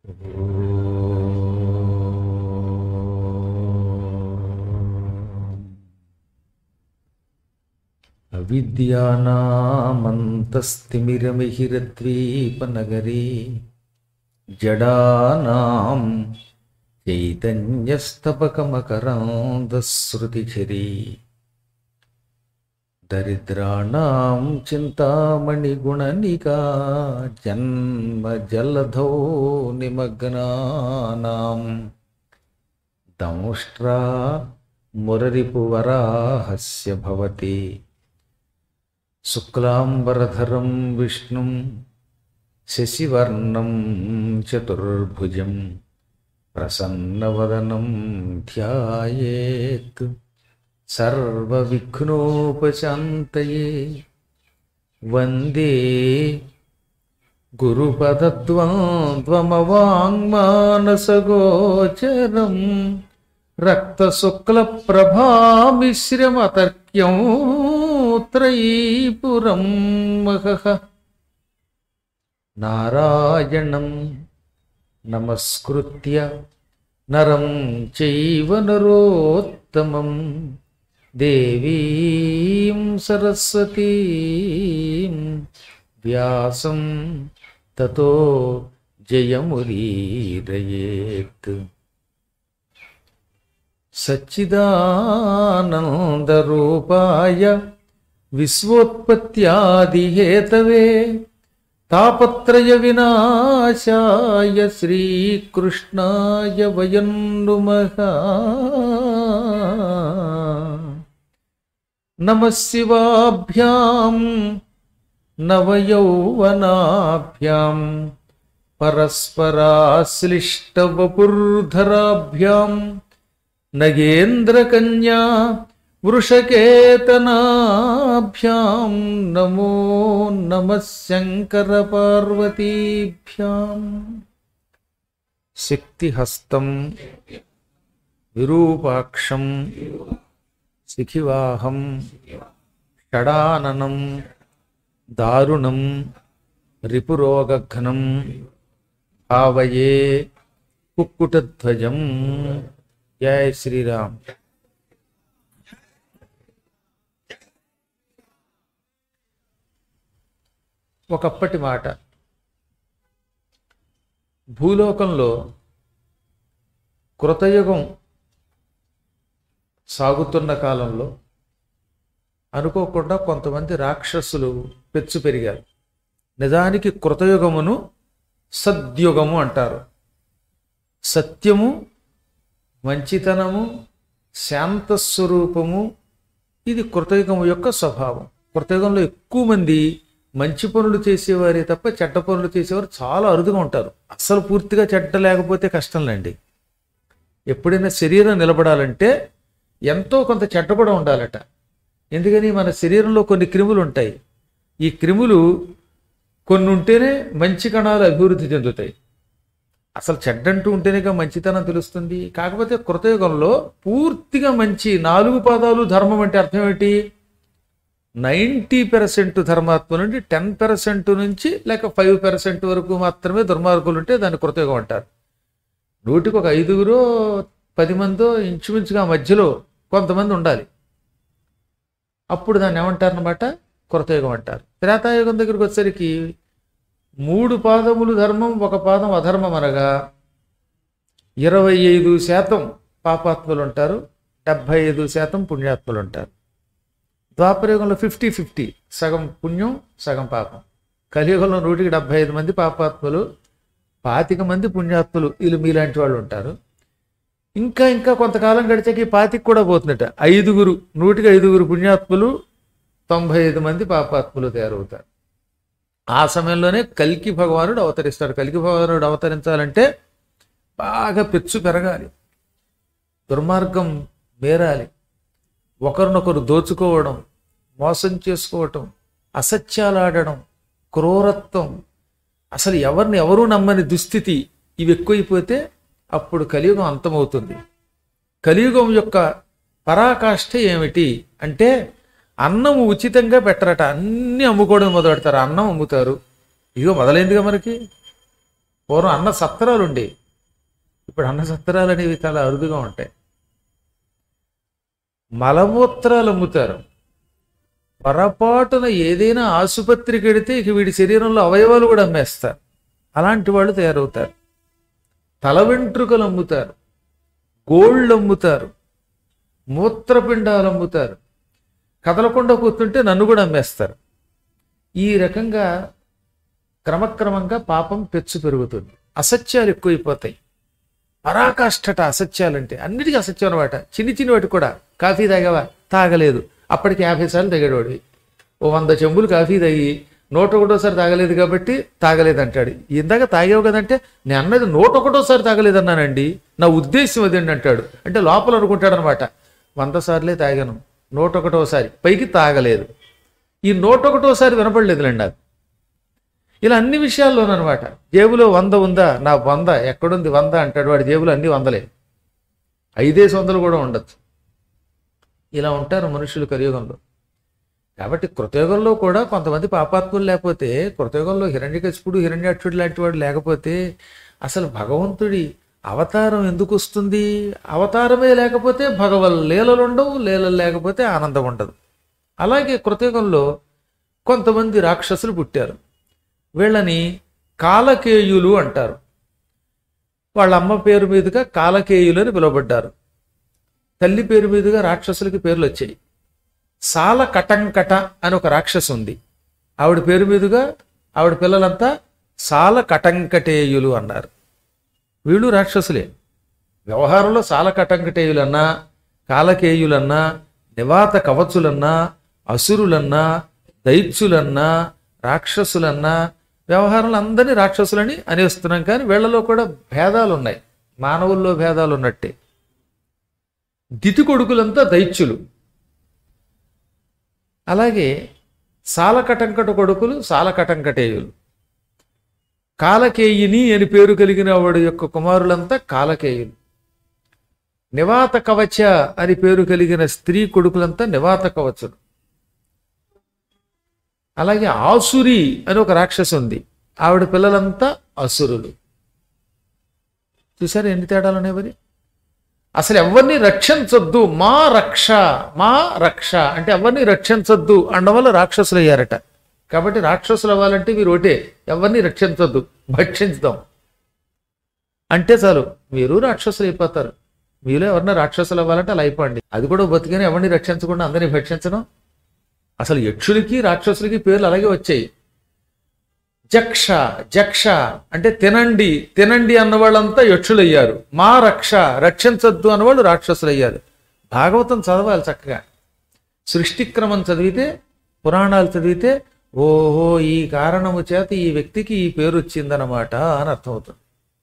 అవిద్యానామంతస్తిమిరమిహిరద్వీపనగరీ జడానాం చైతన్యస్తపకమకరాంధశ్రుతిఝరీ దరిద్రాణం చింతామణిగుణనికా జన్మజలధౌ నిమగ్నానాం దంష్ట్రా మురరిపువరాహస్య భవతి శుక్లాంబరధరం విష్ణుం శశివర్ణం చతుర్భుజం ప్రసన్నవదనం ధ్యాయేత్ సర్వవిఘ్నోపశాంతయే వందే గురుపదద్వంద్వమవాङ्మానసగోచరం రక్తశుక్లప్రభామిశ్రమతర్క్యం త్రైపురం మహః నారాయణం నమస్కృత్య నరం చైవ నరోత్తమం దేవీం సరస్వతీం వ్యాసం తతో జయమురీరయేత్ సచ్చిదానందరూపాయ విశ్వోత్పత్యాదిహేతవే తాపత్రయ వినాశాయ శ్రీకృష్ణాయ వయం నుమః నమ శివాభ్యాం నవయౌవనాభ్యాం పరస్పరాశ్లిష్టవపుర్ధరాభ్యాం నగేంద్రకన్యా వృషకేతనాభ్యాం నమో నమ శంకరపార్వతీభ్యాం శక్తిహస్తం విరూపాక్షం శిఖివాహం షడాననం దారుణం రిపురోగఘ్నం భావయే కుక్కుటధ్వజం జయ శ్రీరామ్ ఒకప్పటి మాట భూలోకంలో కృతయుగం సాగుతున్న కాలంలో అనుకోకుండా కొంతమంది రాక్షసులు పెచ్చు పెరిగారు నిజానికి కృతయుగమును సద్యుగము అంటారు సత్యము మంచితనము శాంతస్వరూపము ఇది కృతయుగము యొక్క స్వభావం కృతయుగంలో ఎక్కువ మంది మంచి పనులు చేసేవారే తప్ప చెడ్డ పనులు చేసేవారు చాలా అరుదుగా ఉంటారు అసలు పూర్తిగా చెడ్డ లేకపోతే కష్టంలేండి ఎప్పుడైనా శరీరం నిలబడాలంటే ఎంతో కొంత చెడ్డ కూడా ఉండాలట ఎందుకని మన శరీరంలో కొన్ని క్రిములు ఉంటాయి ఈ క్రిములు కొన్ని ఉంటేనే మంచి కణాలు అభివృద్ధి చెందుతాయి అసలు చెడ్డంటూ ఉంటేనేగా మంచితనం తెలుస్తుంది కాకపోతే కృతయుగంలో పూర్తిగా మంచి నాలుగు పాదాలు ధర్మం అంటే అర్థం ఏంటి నైంటీ పర్సెంట్ ధర్మాత్మ నుండి టెన్ పర్సెంట్ నుంచి లేక ఫైవ్ పర్సెంట్ వరకు మాత్రమే దుర్మార్గులు ఉంటే దాన్ని కృతయుగం అంటారు నూటికి ఒక ఐదుగురో పది మందో ఇంచుమించుగా మధ్యలో కొంతమంది ఉండాలి అప్పుడు దాన్ని ఏమంటారనమాట కృతయుగం అంటారు త్రేతాయుగం దగ్గరికి వచ్చేసరికి మూడు పాదములు ధర్మం ఒక పాదం అధర్మం అనగా ఇరవై ఐదు శాతం పాపాత్ములు ఉంటారు డెబ్భై ఐదు శాతం పుణ్యాత్ములు ఉంటారు ద్వాపరయుగంలో ఫిఫ్టీ ఫిఫ్టీ సగం పుణ్యం సగం పాపం కలియుగంలో నూటికి డెబ్భై ఐదు మంది పాపాత్ములు పాతిక మంది పుణ్యాత్ములు వీళ్ళు మీలాంటి వాళ్ళు ఉంటారు ఇంకా ఇంకా కొంతకాలం గడిచాక ఈ పాతికి కూడా పోతుందట ఐదుగురు నూటికి ఐదుగురు పుణ్యాత్ములు తొంభై ఐదు మంది పాపాత్ములు తయారవుతారు ఆ సమయంలోనే కల్కి భగవానుడు అవతరిస్తాడు కల్కి భగవానుడు అవతరించాలంటే బాగా పెచ్చు పెరగాలి దుర్మార్గం మేరాలి ఒకరినొకరు దోచుకోవడం మోసం చేసుకోవటం అసత్యాలాడడం క్రూరత్వం అసలు ఎవరిని ఎవరూ నమ్మని దుస్థితి ఇవి ఎక్కువైపోతే అప్పుడు కలియుగం అంతమవుతుంది కలియుగం యొక్క పరాకాష్ఠ ఏమిటి అంటే అన్నం ఉచితంగా పెట్టరట అన్ని అమ్ముకోవడం మొదలు పెడతారు అన్నం అమ్ముతారు ఇదిగో మొదలైందిగా మనకి పూర్వం అన్న సత్రాలు ఉండేవి ఇప్పుడు అన్న సత్రాలు అనేవి చాలా అరుదుగా ఉంటాయి మలమూత్రాలు అమ్ముతారు పొరపాటున ఏదైనా ఆసుపత్రికి వెడితే ఇక వీడి శరీరంలో అవయవాలు కూడా అమ్మేస్తారు అలాంటి వాళ్ళు తయారవుతారు తల వెంట్రుకలు అమ్ముతారు గోళ్ళు అమ్ముతారు మూత్రపిండాలు అమ్ముతారు కదలకుండా కూర్చుంటే నన్ను కూడా అమ్మేస్తారు ఈ రకంగా క్రమక్రమంగా పాపం పెచ్చు పెరుగుతుంది అసత్యాలు ఎక్కువైపోతాయి పరాకాష్ఠట అసత్యాలంటే అన్నిటికీ అసత్యం అనమాట చిన్ని చిన్ని వాటి కూడా కాఫీ తాగావా తాగలేదు అప్పటికి యాభై సార్లు తాగాడు ఓ వంద చెంబులు కాఫీ తాగి నూట ఒకటోసారి తాగలేదు కాబట్టి తాగలేదు అంటాడు ఇందాక తాగావు కదంటే నేను అన్నది నూట ఒకటోసారి తాగలేదన్నానండి నా ఉద్దేశం అదండి అంటాడు అంటే లోపల అనుకుంటాడు అనమాట వంద సార్లే తాగాను నూట ఒకటోసారి పైకి తాగలేదు ఈ నూట ఒకటోసారి వినపడలేదులేండి నాకు ఇలా అన్ని విషయాల్లోనమాట జేబులో వంద ఉందా నా వంద ఎక్కడుంది వంద అంటాడు వాడి జేబులో అన్ని వందలే ఐదేసి వందలు కూడా ఉండొచ్చు ఇలా ఉంటారు మనుషులు కలియుగంలో కాబట్టి కృతయుగంలో కూడా కొంతమంది పాపాత్ములు లేకపోతే కృతయుగంలో హిరణ్యకశిపుడు హిరణ్యాక్షుడు లాంటి వాడు లేకపోతే అసలు భగవంతుడి అవతారం ఎందుకు వస్తుంది అవతారమే లేకపోతే భగవల్ లీలలు ఉండవు లీలలు లేకపోతే ఆనందం ఉండదు అలాగే కృతయుగంలో కొంతమంది రాక్షసులు పుట్టారు వీళ్ళని కాలకేయులు అంటారు వాళ్ళ అమ్మ పేరు మీదుగా కాలకేయులు అని పిలువబడ్డారు తల్లి పేరు మీదుగా రాక్షసులకి పేర్లు వచ్చాయి సాల కటంకట అని ఒక రాక్షసు ఉంది ఆవిడ పేరు మీదుగా ఆవిడ పిల్లలంతా సాల కటంకటేయులు అన్నారు వీళ్ళు రాక్షసులే వ్యవహారంలో సాల కటంకటేయులన్నా కాలకేయులన్నా నివాత కవచులన్నా అసురులన్నా దైత్యులన్నా రాక్షసులన్నా వ్యవహారంలో అందరినీ రాక్షసులని అనేస్తున్నాం కానీ వీళ్ళలో కూడా భేదాలు ఉన్నాయి మానవుల్లో భేదాలు ఉన్నట్టే దితి కొడుకులంతా దైత్యులు అలాగే సాలకటంకట కొడుకులు సాలకటంకటేయులు కాలకేయిని అని పేరు కలిగిన వాడి యొక్క కుమారులంతా కాలకేయులు నివాత కవచ అని పేరు కలిగిన స్త్రీ కొడుకులంతా నివాత కవచులు అలాగే ఆసురి అని ఒక రాక్షసు ఉంది ఆవిడ పిల్లలంతా అసురులు చూసారు ఎన్ని తేడాలు ఉన్నాయి మరి అసలు ఎవరిని రక్షించొద్దు మా రక్ష మా రక్ష అంటే ఎవరిని రక్షించొద్దు అనడం వల్ల రాక్షసులు అయ్యారట కాబట్టి రాక్షసులు అవ్వాలంటే మీరు ఒకటే ఎవరిని రక్షించొద్దు భక్షించుదాం అంటే చాలు మీరు రాక్షసులు అయిపోతారు మీలో ఎవరన్నా రాక్షసులు అవ్వాలంటే అలా అయిపోండి అది కూడా బతికని ఎవరిని రక్షించకుండా అందరినీ భక్షించడం అసలు యక్షులకి రాక్షసులకి పేర్లు అలాగే వచ్చాయి జక్ష జక్ష అంటే తినండి తినండి అన్న వాళ్ళంతా యక్షులయ్యారు మా రక్ష రక్షించొద్దు అన్నవాళ్ళు రాక్షసులయ్యారు భాగవతం చదవాలి చక్కగా సృష్టిక్రమం చదివితే పురాణాలు చదివితే ఓహో ఈ కారణము చేత ఈ వ్యక్తికి ఈ పేరు వచ్చిందనమాట అని అర్థమవుతుంది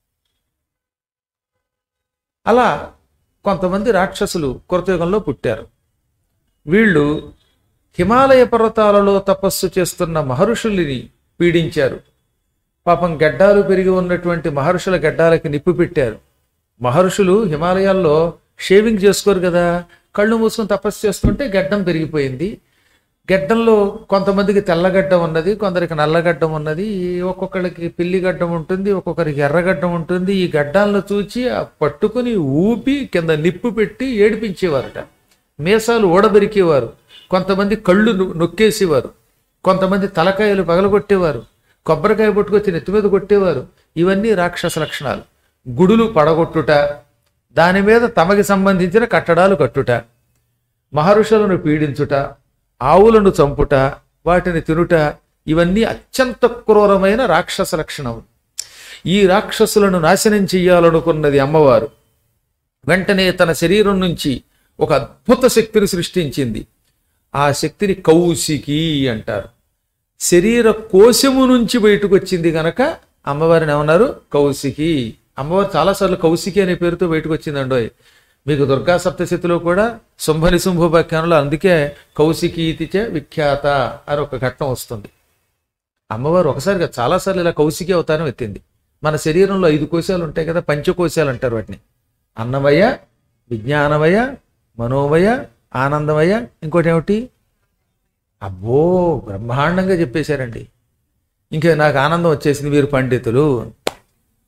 అలా కొంతమంది రాక్షసులు కృతయుగంలో పుట్టారు వీళ్ళు హిమాలయ పర్వతాలలో తపస్సు చేస్తున్న మహర్షుల్ని పీడించారు పాపం గడ్డాలు పెరిగి ఉన్నటువంటి మహర్షుల గడ్డాలకి నిప్పు పెట్టారు మహర్షులు హిమాలయాల్లో షేవింగ్ చేసుకోరు కదా కళ్ళు మూసుకొని తపస్సు చేస్తుంటే గడ్డం పెరిగిపోయింది గడ్డంలో కొంతమందికి తెల్లగడ్డం ఉన్నది కొందరికి నల్లగడ్డం ఉన్నది ఒక్కొక్కరికి పిల్లి గడ్డం ఉంటుంది ఒక్కొక్కరికి ఎర్రగడ్డం ఉంటుంది ఈ గడ్డాలను చూచి ఆ పట్టుకుని ఊపి కింద నిప్పు పెట్టి ఏడిపించేవారట మీసాలు ఓడబెరికేవారు కొంతమంది కళ్ళు నొ- నొక్కేసేవారు కొంతమంది తలకాయలు పగలగొట్టేవారు కొబ్బరికాయ పట్టుకొచ్చి నెత్తి మీద కొట్టేవారు ఇవన్నీ రాక్షస లక్షణాలు గుడులు పడగొట్టుట దాని మీద తమకి సంబంధించిన కట్టడాలు కట్టుట మహర్షులను పీడించుట ఆవులను చంపుట వాటిని తినుట ఇవన్నీ అత్యంత క్రూరమైన రాక్షస లక్షణం ఈ రాక్షసులను నాశనం చెయ్యాలనుకున్నది అమ్మవారు వెంటనే తన శరీరం నుంచి ఒక అద్భుత శక్తిని సృష్టించింది ఆ శక్తిని కౌశికి అంటారు శరీర కోశము నుంచి బయటకు వచ్చింది గనక అమ్మవారిని ఏమన్నారు కౌశికి అమ్మవారు చాలాసార్లు కౌశికి అనే పేరుతో బయటకు వచ్చిందండోయ్ మీకు దుర్గా సప్తశతిలో కూడా శుంభ నిశుంభోపాఖ్యానంలో అందుకే కౌశికి ఇతిచే విఖ్యాత అని ఒక ఘట్టం వస్తుంది అమ్మవారు ఒకసారిగా చాలాసార్లు ఇలా కౌశికి అవతారం ఎత్తింది మన శరీరంలో ఐదు కోశాలు ఉంటాయి కదా పంచకోశాలు అంటారు వాటిని అన్నమయ విజ్ఞానమయ మనోమయ ఆనందమయ ఇంకోటి ఏమిటి అబ్బో బ్రహ్మాండంగా చెప్పేశారండి ఇంకా నాకు ఆనందం వచ్చేసింది వీరు పండితులు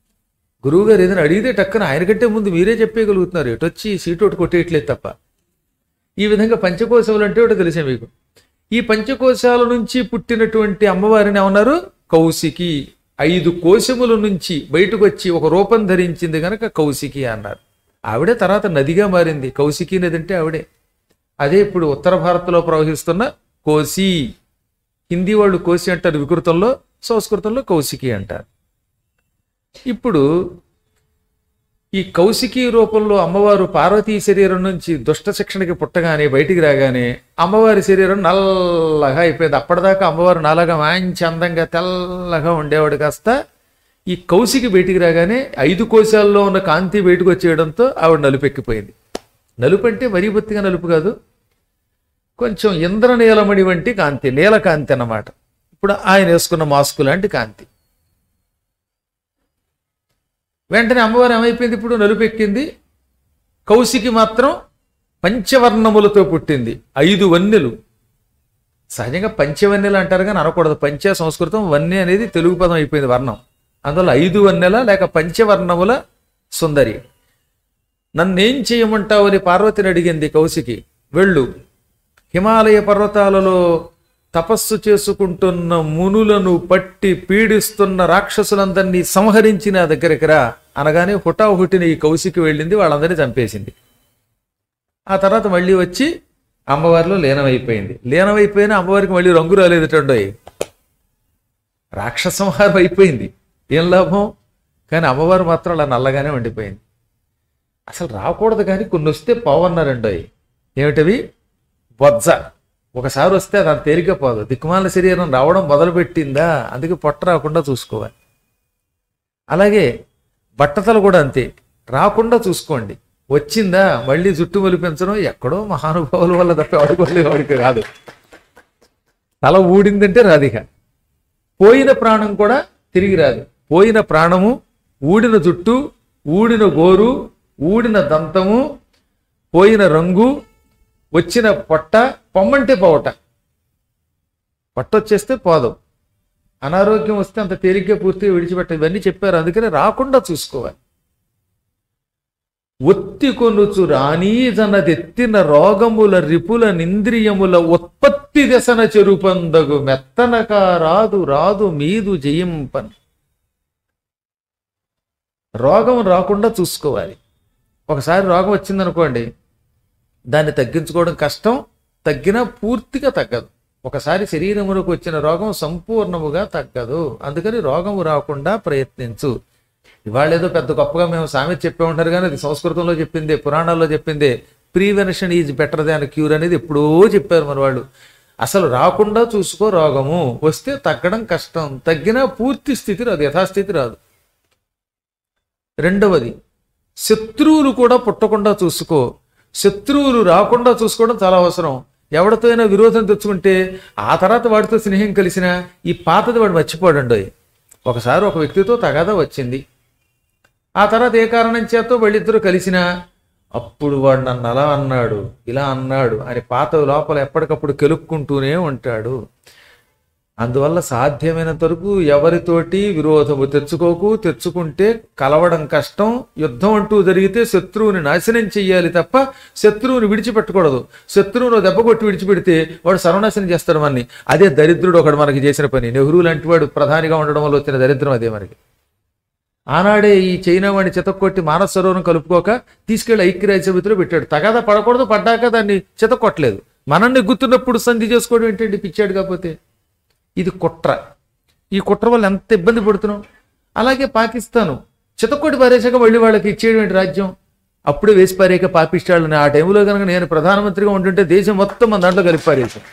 గురువు గారు ఏదైనా అడిగితే టక్కన ఆయన కంటే ముందు మీరే చెప్పేయగలుగుతున్నారు ఎటొచ్చి సీటు ఒకటి కొట్టేయట్లేదు తప్ప ఈ విధంగా పంచకోశములు అంటే ఒకటి తెలిసే మీకు ఈ పంచకోశాల నుంచి పుట్టినటువంటి అమ్మవారిని ఏమన్నారు కౌశికి ఐదు కోశముల నుంచి బయటకు వచ్చి ఒక రూపం ధరించింది గనక కౌశికి అన్నారు ఆవిడే తర్వాత నదిగా మారింది కౌశికి నది అంటే ఆవిడే అదే ఇప్పుడు ఉత్తర భారత్లో ప్రవహిస్తున్న కోసి హిందీ వాళ్ళు కోసి అంటారు వికృతంలో సంస్కృతంలో కౌశికి అంటారు ఇప్పుడు ఈ కౌశికి రూపంలో అమ్మవారు పార్వతీ శరీరం నుంచి దుష్ట శిక్షణకి పుట్టగానే బయటికి రాగానే అమ్మవారి శరీరం నల్లగా అయిపోయింది అప్పటిదాకా అమ్మవారు నల్లగా మంచి అందంగా తెల్లగా ఉండేవాడు కాస్త ఈ కౌశికి బయటికి రాగానే ఐదు కోశాల్లో ఉన్న కాంతి బయటకు వచ్చేయడంతో ఆవిడ నలుపెక్కిపోయింది నలుపు అంటే మరీ బొత్తిగా నలుపు కాదు కొంచెం ఇంద్రనీలమణి వంటి కాంతి నీలకాంతి అన్నమాట ఇప్పుడు ఆయన వేసుకున్న మాస్కు లాంటి కాంతి వెంటనే అమ్మవారు ఏమైపోయింది ఇప్పుడు నలుపెక్కింది కౌశికి మాత్రం పంచవర్ణములతో పుట్టింది ఐదు వన్నెలు సహజంగా పంచవన్నెలు అంటారు కానీ అనకూడదు పంచ సంస్కృతం వన్నె అనేది తెలుగు పదం అయిపోయింది వర్ణం అందువల్ల ఐదు వన్నెల లేక పంచవర్ణముల సుందరి నన్నేం చేయమంటావు అని పార్వతిని అడిగింది కౌశికి వెళ్ళు హిమాలయ పర్వతాలలో తపస్సు చేసుకుంటున్న మునులను పట్టి పీడిస్తున్న రాక్షసులందరినీ సంహరించి నా దగ్గరికి రా అనగానే హుటాహుటిని ఈ కౌశికి వెళ్ళింది వాళ్ళందరినీ చంపేసింది ఆ తర్వాత మళ్ళీ వచ్చి అమ్మవారిలో లీనమైపోయింది లీనమైపోయిన అమ్మవారికి మళ్ళీ రంగు రాలేదటండోయ్ రాక్షస సంహారం అయిపోయింది ఏం లాభం కానీ అమ్మవారు మాత్రం అలా నల్లగానే ఉండిపోయింది అసలు రాకూడదు కానీ కొన్ని వస్తే పోవన్నారండోయ్ ఏమిటవి బొజ్జ ఒకసారి వస్తే అది అంత తేలిగ్గా పోదు దిక్కుమాల శరీరం రావడం మొదలుపెట్టిందా అందుకే పొట్ట రాకుండా చూసుకోవాలి అలాగే బట్టతలు కూడా అంతే రాకుండా చూసుకోండి వచ్చిందా మళ్ళీ జుట్టు మొలిపించడం ఎక్కడో మహానుభావుల వల్ల తప్ప ఎవరికి వాడికి రాదు తల ఊడిందంటే రాదిక పోయిన ప్రాణం కూడా తిరిగి రాదు పోయిన ప్రాణము ఊడిన జుట్టు ఊడిన గోరు ఊడిన దంతము పోయిన రంగు వచ్చిన పొట్ట పొమ్మంటే పోవట పొట్ట వచ్చేస్తే పోదు అనారోగ్యం వస్తే అంత తేలిగ్గా పూర్తిగా విడిచిపెట్ట ఇవన్నీ చెప్పారు అందుకని రాకుండా చూసుకోవాలి ఒత్తి కొనుచు రాణీజనదెత్తిన రోగముల రిపుల నింద్రియముల ఉత్పత్తి దశన చెరుపందగు మెత్తనక రాదు రాదు మీదు జయింపన్ రోగం రాకుండా చూసుకోవాలి ఒకసారి రోగం వచ్చిందనుకోండి దాన్ని తగ్గించుకోవడం కష్టం తగ్గినా పూర్తిగా తగ్గదు ఒకసారి శరీరములకు వచ్చిన రోగం సంపూర్ణముగా తగ్గదు అందుకని రోగము రాకుండా ప్రయత్నించు ఇవాళ ఏదో పెద్ద గొప్పగా మేము సామెత చెప్పే ఉంటారు కానీ అది సంస్కృతంలో చెప్పిందే పురాణాల్లో చెప్పిందే prevention is better than cure అనేది ఎప్పుడో చెప్పారు మన వాళ్ళు అసలు రాకుండా చూసుకో రోగము వస్తే తగ్గడం కష్టం తగ్గినా పూర్తి స్థితి రాదు యథాస్థితి రాదు రెండవది శత్రువులు కూడా పుట్టకుండా చూసుకో శత్రువులు రాకుండా చూసుకోవడం చాలా అవసరం ఎవరితో అయినా విరోధం తెచ్చుకుంటే ఆ తర్వాత వాడితో స్నేహం కలిసినా ఈ పాతది వాడు మర్చిపోడండి ఒకసారి ఒక వ్యక్తితో తగాదా వచ్చింది ఆ తర్వాత ఏ కారణం చేతో వాళ్ళిద్దరూ కలిసినా అప్పుడు వాడు నన్ను అలా అన్నాడు ఇలా అన్నాడు అని పాత లోపల ఎప్పటికప్పుడు కెలుక్కుంటూనే ఉంటాడు అందువల్ల సాధ్యమైనంత వరకు ఎవరితోటి విరోధము తెచ్చుకోకు తెచ్చుకుంటే కలవడం కష్టం యుద్ధం అంటూ జరిగితే శత్రువుని నాశనం చెయ్యాలి తప్ప శత్రువుని విడిచిపెట్టకూడదు శత్రువును దెబ్బ కొట్టి విడిచిపెడితే వాడు సర్వనాశనం చేస్తాడు మనని అదే దరిద్రుడు ఒకడు మనకి చేసిన పని నెహ్రూ లాంటి వాడు ప్రధానిగా ఉండడం వల్ల వచ్చిన దరిద్రం అదే మనకి ఆనాడే ఈ చైనా వాడిని చితక్కొట్టి మానస సరోవరం కలుపుకోక తీసుకెళ్లి ఐక్యరాజ్య సమితిలో పెట్టాడు తగాదా పడకూడదు పడ్డాక దాన్ని చితక్కొట్టలేదు మనల్ని గుర్తున్నప్పుడు సంధి చేసుకోవడం ఏంటండి పిచ్చాడు కాకపోతే ఇది కుట్ర ఈ కుట్ర వల్ల ఎంత ఇబ్బంది పడుతున్నాం అలాగే పాకిస్తాను చితక్కొట్టి పారేశాక మళ్ళీ వాళ్ళకి ఇచ్చేటువంటి రాజ్యం అప్పుడే వేసి పారేక పాపిస్తాళ్ళని ఆ టైంలో కనుక నేను ప్రధానమంత్రిగా ఉంటుంటే దేశం మొత్తం మన దాంట్లో కలిపి పారేశాం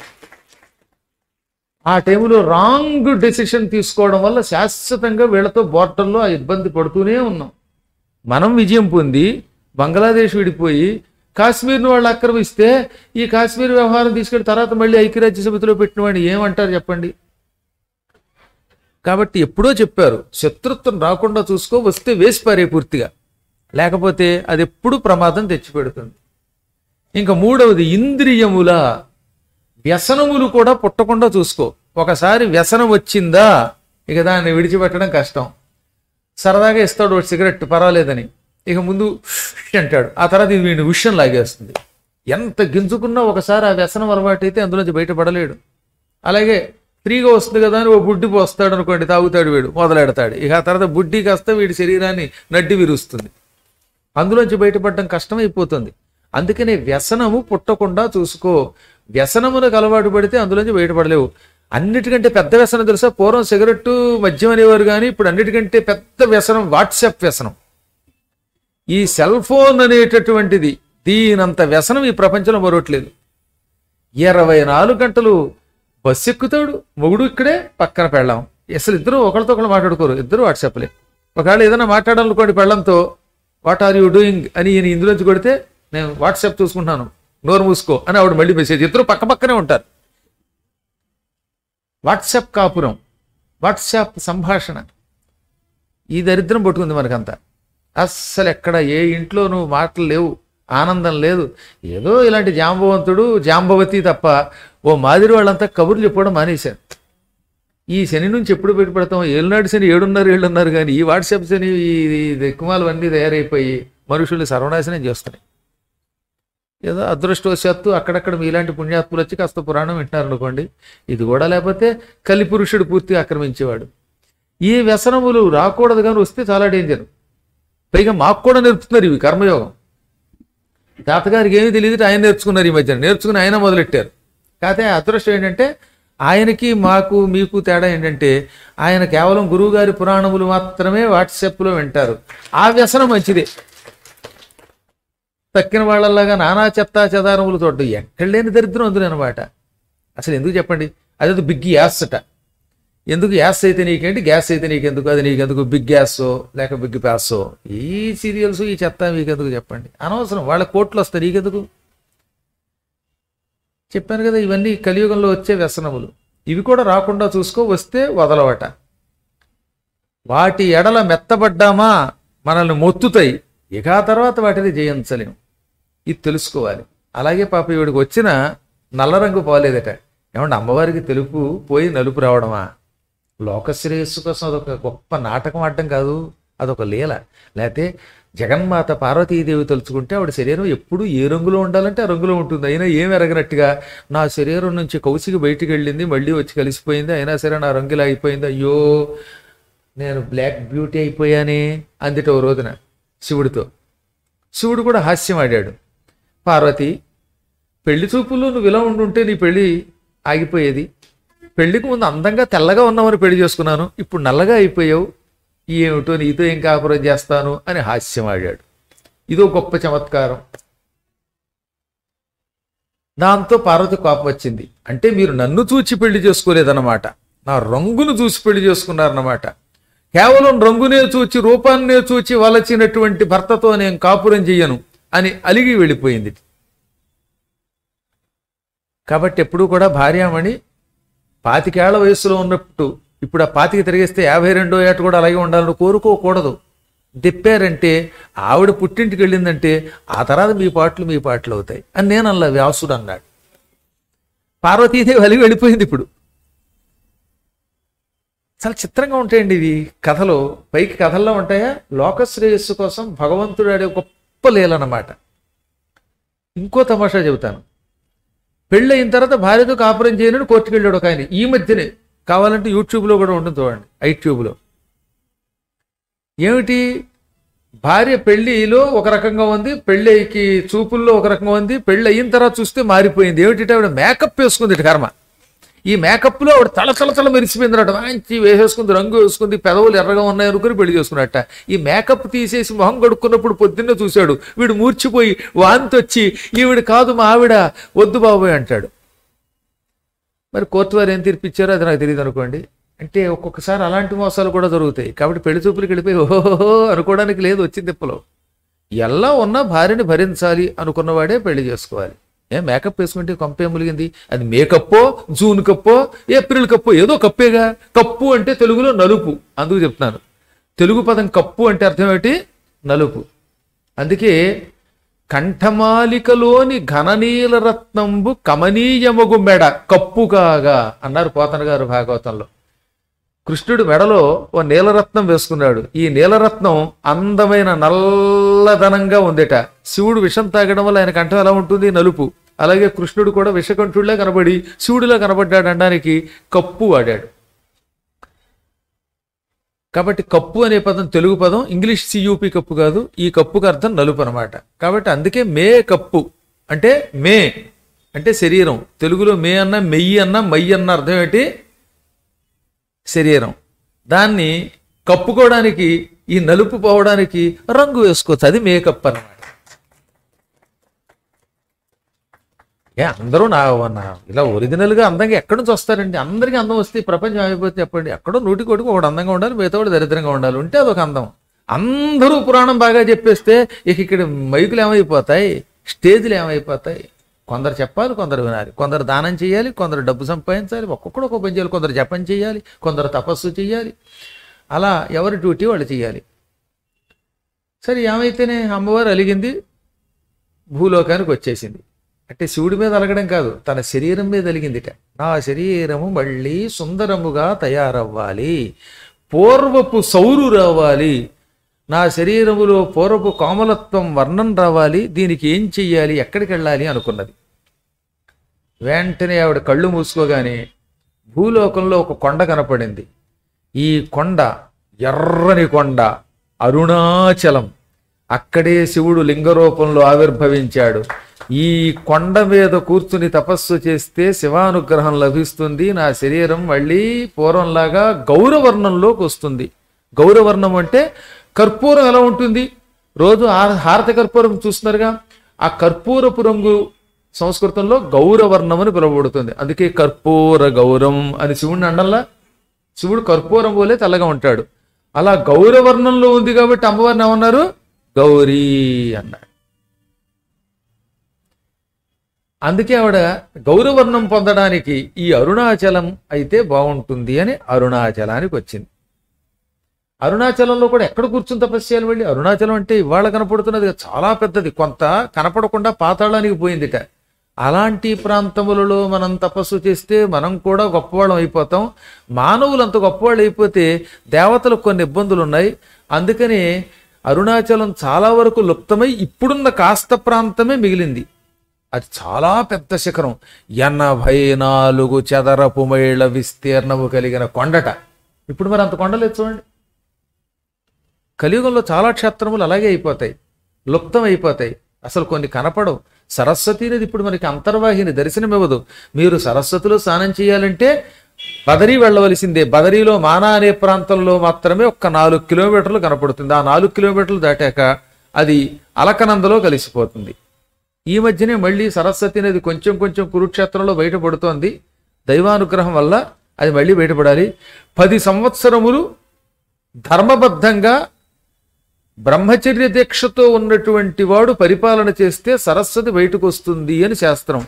ఆ టైంలో రాంగ్ డెసిషన్ తీసుకోవడం వల్ల శాశ్వతంగా వీళ్ళతో బోర్డర్లో ఆ ఇబ్బంది పడుతూనే ఉన్నాం మనం విజయం పొంది బంగ్లాదేశ్ విడిపోయి కాశ్మీర్ను వాళ్ళు ఆక్రమిస్తే ఈ కాశ్మీర్ వ్యవహారం తీసుకెళ్లి తర్వాత మళ్ళీ ఐక్యరాజ్య సమితిలో పెట్టిన వాడిని ఏమంటారు చెప్పండి కాబట్టి ఎప్పుడో చెప్పారు శత్రుత్వం రాకుండా చూసుకో వస్తే వేసి పారే పూర్తిగా లేకపోతే అది ఎప్పుడు ప్రమాదం తెచ్చిపెడుతుంది ఇంకా మూడవది ఇంద్రియముల వ్యసనములు కూడా పుట్టకుండా చూసుకో ఒకసారి వ్యసనం వచ్చిందా ఇక దాన్ని విడిచిపెట్టడం కష్టం సరదాగా ఇస్తాడు ఒకటి సిగరెట్ పర్వాలేదని ఇక ముందు "ఉష్" అంటాడు ఆ తర్వాత ఇది వీడిని విషయం లాగేస్తుంది ఎంత గింజుకున్నా ఒకసారి ఆ వ్యసనం అలవాటు అయితే అందులోంచి బయటపడలేడు అలాగే ఫ్రీగా వస్తుంది కదా అని ఓ బుడ్డి పోస్తాడు అనుకోండి తాగుతాడు వీడు మొదలెడతాడు ఇక ఆ తర్వాత బుడ్డి కాస్త వీడి శరీరాన్ని నడ్డి విరుస్తుంది అందులోంచి బయటపడడం కష్టమైపోతుంది అందుకనే వ్యసనము పుట్టకుండా చూసుకో వ్యసనమునకు అలవాటు పడితే అందులోంచి బయటపడలేవు అన్నిటికంటే పెద్ద వ్యసనం తెలుసా పూర్వం సిగరెట్టు మద్యం అనేవారు కానీ ఇప్పుడు అన్నిటికంటే పెద్ద వ్యసనం వాట్సాప్ వ్యసనం ఈ సెల్ ఫోన్ అనేటటువంటిది దీనంత వ్యసనం ఈ ప్రపంచంలో మరొట్లేదు ఇరవై నాలుగు గంటలు బస్సు ఎక్కుతాడు మొగుడు ఇక్కడే పక్కన పెళ్ళాం అసలు ఇద్దరు ఒకరితో ఒకరు మాట్లాడుకోరు ఇద్దరు వాట్సాప్లే ఒకవేళ ఏదైనా మాట్లాడాలనుకోండి పెళ్ళంతో వాట్ ఆర్ యూ డూయింగ్ అని ఈయన ఇందులోంచి కొడితే నేను వాట్సాప్ చూసుకుంటున్నాను నోరు మూసుకో అని ఆవిడ మళ్ళీ మెసేజ్ ఇద్దరు పక్క పక్కనే ఉంటారు వాట్సాప్ కాపురం వాట్సాప్ సంభాషణ ఈ దరిద్రం పట్టుకుంది మనకంతా అస్సలు ఎక్కడ ఏ ఇంట్లోనూ మాటలు లేవు ఆనందం లేదు ఏదో ఇలాంటి జాంబవంతుడు జాంబవతి తప్ప ఓ మాదిరి వాళ్ళంతా కబుర్లు చెప్పడం మానేశారు ఈ శని నుంచి ఎప్పుడు బయటపడతాం ఏళ్ళనాడు శని ఏడున్నర ఏళ్ళున్నారు కానీ ఈ వాట్సాప్ శని ఈ దిక్కుమాలు అన్నీ తయారైపోయి మనుషుల్ని సర్వనాశనం చేస్తున్నాయి ఏదో అదృష్టవశాత్తు అక్కడక్కడ మీలాంటి పుణ్యాత్ములు వచ్చి కాస్త పురాణం వింటున్నారు అనుకోండి ఇది కూడా లేకపోతే కలిపురుషుడు పూర్తిగా ఆక్రమించేవాడు ఈ వ్యసనములు రాకూడదు కానీ వస్తే చాలా డేంజర్ పైగా మాకు కూడా నేర్పుతున్నారు ఇవి కర్మయోగం తాతగారికి ఏమీ తెలియదు ఆయన నేర్చుకున్నారు ఈ మధ్యన నేర్చుకుని ఆయన మొదలెట్టారు కాకపోతే అదృష్టం ఏంటంటే ఆయనకి మాకు మీకు తేడా ఏంటంటే ఆయన కేవలం గురువుగారి పురాణములు మాత్రమే వాట్సాప్లో వింటారు ఆ వ్యసనం మంచిదే తక్కిన వాళ్ళలాగా నానా చెత్త చెదారములు చూడడం ఎక్కడ లేని దరిద్రం అందులో అనమాట అసలు ఎందుకు చెప్పండి అదేదో బిగ్ యాస్ అట ఎందుకు యాస్ అయితే నీకేంటి గ్యాస్ అయితే నీకెందుకు అది నీకెందుకు బిగ్ గ్యాసో లేక బిగ్ ప్యాసో ఈ సీరియల్స్ ఈ చెత్త మీకెందుకు చెప్పండి అనవసరం వాళ్ళ కోట్లు వస్తాయి నీకెందుకు చెప్పాను కదా ఇవన్నీ కలియుగంలో వచ్చే వ్యసనములు ఇవి కూడా రాకుండా చూసుకో వస్తే వదలవట వాటి ఎడల మెత్తబడ్డామా మనల్ని మొత్తుతాయి ఇక ఆ తర్వాత వాటిని జయించలేం ఇది తెలుసుకోవాలి అలాగే పాప ఈవిడికి వచ్చిన నల్ల రంగు పోలేదట ఏమంటే అమ్మవారికి తెలుపు పోయి నలుపు రావడమా లోకశ్రేయస్సు కోసం అదొక గొప్ప నాటకం ఆడటం కాదు అదొక లీల లేకపోతే జగన్మాత పార్వతీదేవి తలుచుకుంటే ఆవిడ శరీరం ఎప్పుడు ఏ రంగులో ఉండాలంటే ఆ రంగులో ఉంటుంది అయినా ఏం ఎరగనట్టుగా నా శరీరం నుంచి కౌసికి బయటికి వెళ్ళింది మళ్ళీ వచ్చి కలిసిపోయింది అయినా సరే నా రంగులా అయిపోయింది అయ్యో నేను బ్లాక్ బ్యూటీ అయిపోయానే అందిట ఓ రోజున శివుడితో శివుడు కూడా హాస్యం ఆడాడు పార్వతి పెళ్లి చూపుల్లో నువ్వు ఇలా ఉండుంటే నీ పెళ్లి ఆగిపోయేది పెళ్లికి ముందు అందంగా తెల్లగా ఉన్నామని పెళ్లి చేసుకున్నాను ఇప్పుడు నల్లగా అయిపోయావు ఏమిటో నీతో ఏం కాపురం చేస్తాను అని హాస్యం ఆడాడు ఇదో గొప్ప చమత్కారం దాంతో పార్వతి కోపం వచ్చింది అంటే మీరు నన్ను చూచి పెళ్లి చేసుకోలేదన్నమాట నా రంగును చూసి పెళ్లి చేసుకున్నారన్నమాట కేవలం రంగునే చూచి రూపాన్నే చూచి వలచినటువంటి భర్తతో నేను కాపురం చెయ్యను అని అలిగి వెళ్ళిపోయింది కాబట్టి ఎప్పుడూ కూడా భార్యామణి పాతికేళ్ల వయస్సులో ఉన్నప్పుడు ఇప్పుడు ఆ పాతికి తిరిగేస్తే యాభై రెండో ఏట కూడా అలాగే ఉండాలని కోరుకోకూడదు తిప్పారంటే ఆవిడ పుట్టింటికి వెళ్ళిందంటే ఆ తర్వాత మీ పాటలు మీ పాటలు అవుతాయి అని నేను అలా వ్యాసుడు అన్నాడు పార్వతీదేవి అలిగి వెళ్ళిపోయింది ఇప్పుడు చాలా చిత్రంగా ఉంటాయండి ఇవి కథలు పైకి కథల్లో ఉంటాయా లోకశ్రేయస్సు కోసం భగవంతుడు ఆడే గొప్ప లీలన్నమాట ఇంకో తమాషా చెబుతాను పెళ్ళి అయిన తర్వాత భార్యతో కాపురం చేయనని కోర్టుకు వెళ్ళాడు ఒక ఆయన ఈ మధ్యనే కావాలంటే యూట్యూబ్లో కూడా ఉంటుంది చూడండి ఐట్యూబ్లో ఏమిటి భార్య పెళ్లిలో ఒక రకంగా ఉంది పెళ్ళికి చూపుల్లో ఒక రకంగా ఉంది పెళ్ళి అయిన తర్వాత చూస్తే మారిపోయింది ఏమిటి ఆవిడ మేకప్ వేసుకుంది ఇటు కర్మ ఈ మేకప్లో ఆవిడ తల తల తల మెరిసిపోయిందట మంచి వేసేసుకుంది రంగు వేసుకుంది పెదవులు ఎర్రగా ఉన్నాయి అనుకుని పెళ్లి చేసుకున్నట్ట ఈ మేకప్ తీసేసి మొహం కడుక్కున్నప్పుడు పొద్దున్నే చూశాడు వీడు మూర్చిపోయి వాంతి వచ్చి ఈవిడ కాదు మా ఆవిడ వద్దు బాబోయ్ అంటాడు మరి కోర్టు వారు ఏం తీర్పిచ్చారో అది నాకు తెలియదు అనుకోండి అంటే ఒక్కొక్కసారి అలాంటి మోసాలు కూడా జరుగుతాయి కాబట్టి పెళ్లి చూపులకు వెళ్ళిపోయి ఓహో అనుకోవడానికి లేదు వచ్చింది తిప్పలో ఎలా ఉన్నా భార్యని భరించాలి అనుకున్నవాడే పెళ్లి చేసుకోవాలి ఏ మేకప్ వేసుకుంటే కొంపే ములిగింది అది మేకప్పో జూన్ కప్పో ఏప్రిల్ కప్పో ఏదో కప్పేగా కప్పు అంటే తెలుగులో నలుపు అందుకు చెప్తున్నాను తెలుగు పదం కప్పు అంటే అర్థం ఏంటి నలుపు అందుకే కంఠమాలికలోని ఘననీల రత్నంబు కమనీయమగు మెడ కప్పు కాగా అన్నారు పోతన గారు భాగవతంలో కృష్ణుడు మెడలో ఓ నీలరత్నం వేసుకున్నాడు ఈ నీలరత్నం అందమైన నల్లదనంగా ఉందిట శివుడు విషం తాగడం వల్ల ఆయన కంఠం ఎలా ఉంటుంది నలుపు అలాగే కృష్ణుడు కూడా విషకంఠుడిలా కనబడి శివుడిలా కనబడ్డాడు అనడానికి కప్పు వాడాడు కాబట్టి కప్పు అనే పదం తెలుగు పదం ఇంగ్లీష్ సియూపి కప్పు కాదు ఈ కప్పుకు అర్థం నలుపు అనమాట కాబట్టి అందుకే మే కప్పు అంటే మే అంటే శరీరం తెలుగులో మే అన్న మెయ్యి అన్న మయ్యి అన్న అర్థం ఏంటి శరీరం దాన్ని కప్పుకోవడానికి ఈ నలుపు పోవడానికి రంగు వేసుకోవచ్చు అది మేకప్ అన్నమాట ఏ అందరూ నా నా ఇలా ఒరిజినల్గా అందంగా ఎక్కడి నుంచి వస్తారండి అందరికీ అందం వస్తే ఈ ప్రపంచం అయిపోతే చెప్పండి ఎక్కడో నూటి కొడుకు ఒకడు అందంగా ఉండాలి మిగతా వాడు దరిద్రంగా ఉండాలి ఉంటే అదొక అందం అందరూ పురాణం బాగా చెప్పేస్తే ఇక ఇక్కడ మైకులు ఏమైపోతాయి స్టేజ్లు ఏమైపోతాయి కొందరు చెప్పాలి కొందరు వినాలి కొందరు దానం చేయాలి కొందరు డబ్బు సంపాదించాలి ఒక్కొక్కడు ఒక్కొక్క పని చేయాలి కొందరు జపం చేయాలి కొందరు తపస్సు చేయాలి అలా ఎవరి డ్యూటీ వాళ్ళు చేయాలి సరే ఏమైతేనే అమ్మవారు అలిగింది భూలోకానికి వచ్చేసింది అంటే శివుడి మీద అలగడం కాదు తన శరీరం మీద అలిగిందిట నా శరీరము మళ్ళీ సుందరముగా తయారవ్వాలి పూర్వపు సౌరు రావాలి నా శరీరములో పూర్వపు కోమలత్వం వర్ణం రావాలి దీనికి ఏం చెయ్యాలి ఎక్కడికి వెళ్ళాలి అనుకున్నది వెంటనే ఆవిడ కళ్ళు మూసుకోగానే భూలోకంలో ఒక కొండ కనపడింది ఈ కొండ ఎర్రని కొండ అరుణాచలం అక్కడే శివుడు లింగ రూపంలో ఆవిర్భవించాడు ఈ కొండ మీద కూర్చుని తపస్సు చేస్తే శివానుగ్రహం లభిస్తుంది నా శరీరం మళ్ళీ పూర్వంలాగా గౌరవర్ణంలోకి వస్తుంది గౌరవర్ణం అంటే కర్పూరం ఎలా ఉంటుంది రోజు ఆ- హారత కర్పూరం చూస్తున్నారుగా ఆ కర్పూరపు రంగు సంస్కృతంలో గౌరవర్ణం అని పిలువబడుతుంది అందుకే కర్పూర గౌరం అని శివుడిని అండల్లా శివుడు కర్పూరం పోలే తెల్లగా ఉంటాడు అలా గౌరవర్ణంలో ఉంది కాబట్టి అమ్మవారిని ఏమన్నారు గౌరీ అన్నారు అందుకే ఆవిడ గౌరవర్ణం పొందడానికి ఈ అరుణాచలం అయితే బాగుంటుంది అని అరుణాచలానికి వచ్చింది అరుణాచలంలో కూడా ఎక్కడ కూర్చుని తపస్సు చేయాలి వెళ్ళి అరుణాచలం అంటే ఇవాళ కనపడుతున్నది చాలా పెద్దది కొంత కనపడకుండా పాతాళానికి పోయిందిట అలాంటి ప్రాంతములలో మనం తపస్సు చేస్తే మనం కూడా గొప్పవాళ్ళం అయిపోతాం మానవులు అంత గొప్పవాళ్ళు అయిపోతే దేవతలకు కొన్ని ఇబ్బందులు ఉన్నాయి అందుకని అరుణాచలం చాలా వరకు లుప్తమై ఇప్పుడున్న కాస్త ప్రాంతమే మిగిలింది అది చాలా పెద్ద శిఖరం ఎనభై నాలుగు చదరపు మైళ్ళ విస్తీర్ణము కలిగిన కొండట ఇప్పుడు మరి అంత కొండలేదు చూడండి కలియుగంలో చాలా క్షేత్రములు అలాగే అయిపోతాయి లుప్తం అయిపోతాయి అసలు కొన్ని కనపడవు సరస్వతి అనేది ఇప్పుడు మనకి అంతర్వాహిని దర్శనమివ్వదు మీరు సరస్వతిలో స్నానం చేయాలంటే బదరీ వెళ్ళవలసిందే బదరీలో మానా అనే ప్రాంతంలో మాత్రమే ఒక్క నాలుగు కిలోమీటర్లు కనపడుతుంది ఆ నాలుగు కిలోమీటర్లు దాటాక అది అలకనందలో కలిసిపోతుంది ఈ మధ్యనే మళ్ళీ సరస్వతి అనేది కొంచెం కొంచెం కురుక్షేత్రంలో బయటపడుతోంది దైవానుగ్రహం వల్ల అది మళ్ళీ బయటపడాలి పది సంవత్సరములు ధర్మబద్ధంగా బ్రహ్మచర్య దీక్షతో ఉన్నటువంటి వాడు పరిపాలన చేస్తే సరస్వతి బయటకు వస్తుంది అని శాస్త్రం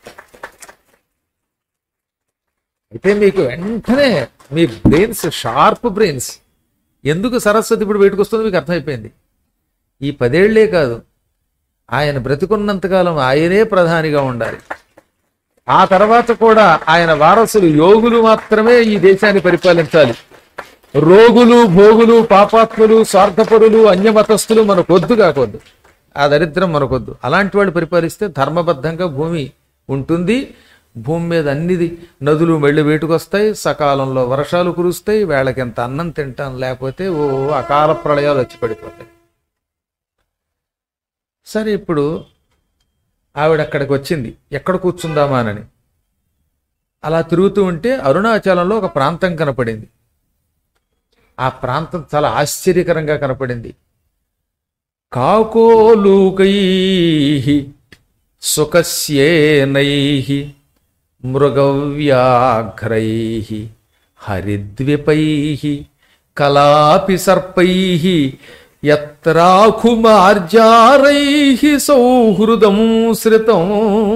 అయితే మీకు వెంటనే మీ బ్రెయిన్స్ షార్ప్ బ్రెయిన్స్ ఎందుకు సరస్వతి ఇప్పుడు బయటకు వస్తుందో మీకు అర్థమైపోయింది ఈ పదేళ్లే కాదు ఆయన బ్రతికున్నంతకాలం ఆయనే ప్రధానిగా ఉండాలి ఆ తర్వాత కూడా ఆయన వారసులు యోగులు మాత్రమే ఈ దేశాన్ని పరిపాలించాలి రోగులు భోగులు పాపాత్ములు స్వార్థపరులు అన్యమతస్థులు మనకొద్దు కాకొద్దు ఆ దరిద్రం మనకొద్దు అలాంటి వాళ్ళు పరిపాలిస్తే ధర్మబద్ధంగా భూమి ఉంటుంది భూమి మీద అన్నిది నదులు మళ్ళీ వేటుకొస్తాయి సకాలంలో వర్షాలు కురుస్తాయి వేళకింత అన్నం తింటాం లేకపోతే ఓ అకాల ప్రళయాలు వచ్చి పడిపోతాయి సరే ఇప్పుడు ఆవిడ అక్కడికి వచ్చింది ఎక్కడ కూర్చుందామానని అలా తిరుగుతూ ఉంటే అరుణాచలంలో ఒక ప్రాంతం కనపడింది ఆ ప్రాంతం చాలా ఆశ్చర్యకరంగా కనపడింది కాకోలూకై సుఖస్యేనై మృగవ్యాఘ్రై హరిద్విపై కలాపి సర్పై యత్రాఖుమార్జారై సౌహృదం శ్రితం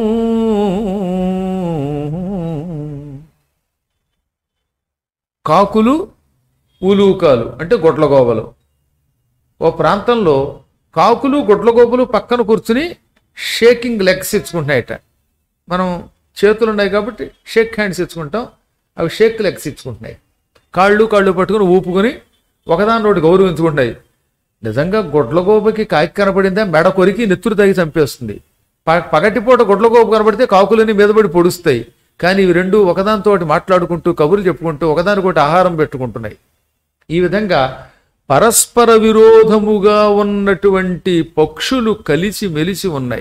కాకులు ఉలూకాలు అంటే గొడ్లగోబలు ఓ ప్రాంతంలో కాకులు గొడ్లగోబలు పక్కన కూర్చుని షేకింగ్ లెగ్స్ ఇచ్చుకుంటున్నాయట మనం చేతులు ఉన్నాయి కాబట్టి షేక్ హ్యాండ్స్ ఇచ్చుకుంటాం అవి షేక్ లెగ్స్ ఇచ్చుకుంటున్నాయి కాళ్ళు కాళ్ళు పట్టుకుని ఊపుకుని ఒకదాని ఒకటి గౌరవించుకుంటాయి నిజంగా గొడ్లగోపకి కాకి కనపడిందా మెడ కొరికి నెత్తురు తగి చంపేస్తుంది ప- పగటిపూట గొడ్లగోపు కనపడితే కాకులని మీదపడి పొడుస్తాయి కానీ ఇవి రెండు ఒకదానితో మాట్లాడుకుంటూ కబుర్లు చెప్పుకుంటూ ఒకదానికొకటి ఆహారం పెట్టుకుంటున్నాయి ఈ విధంగా పరస్పర విరోధముగా ఉన్నటువంటి పక్షులు కలిసి మెలిసి ఉన్నాయి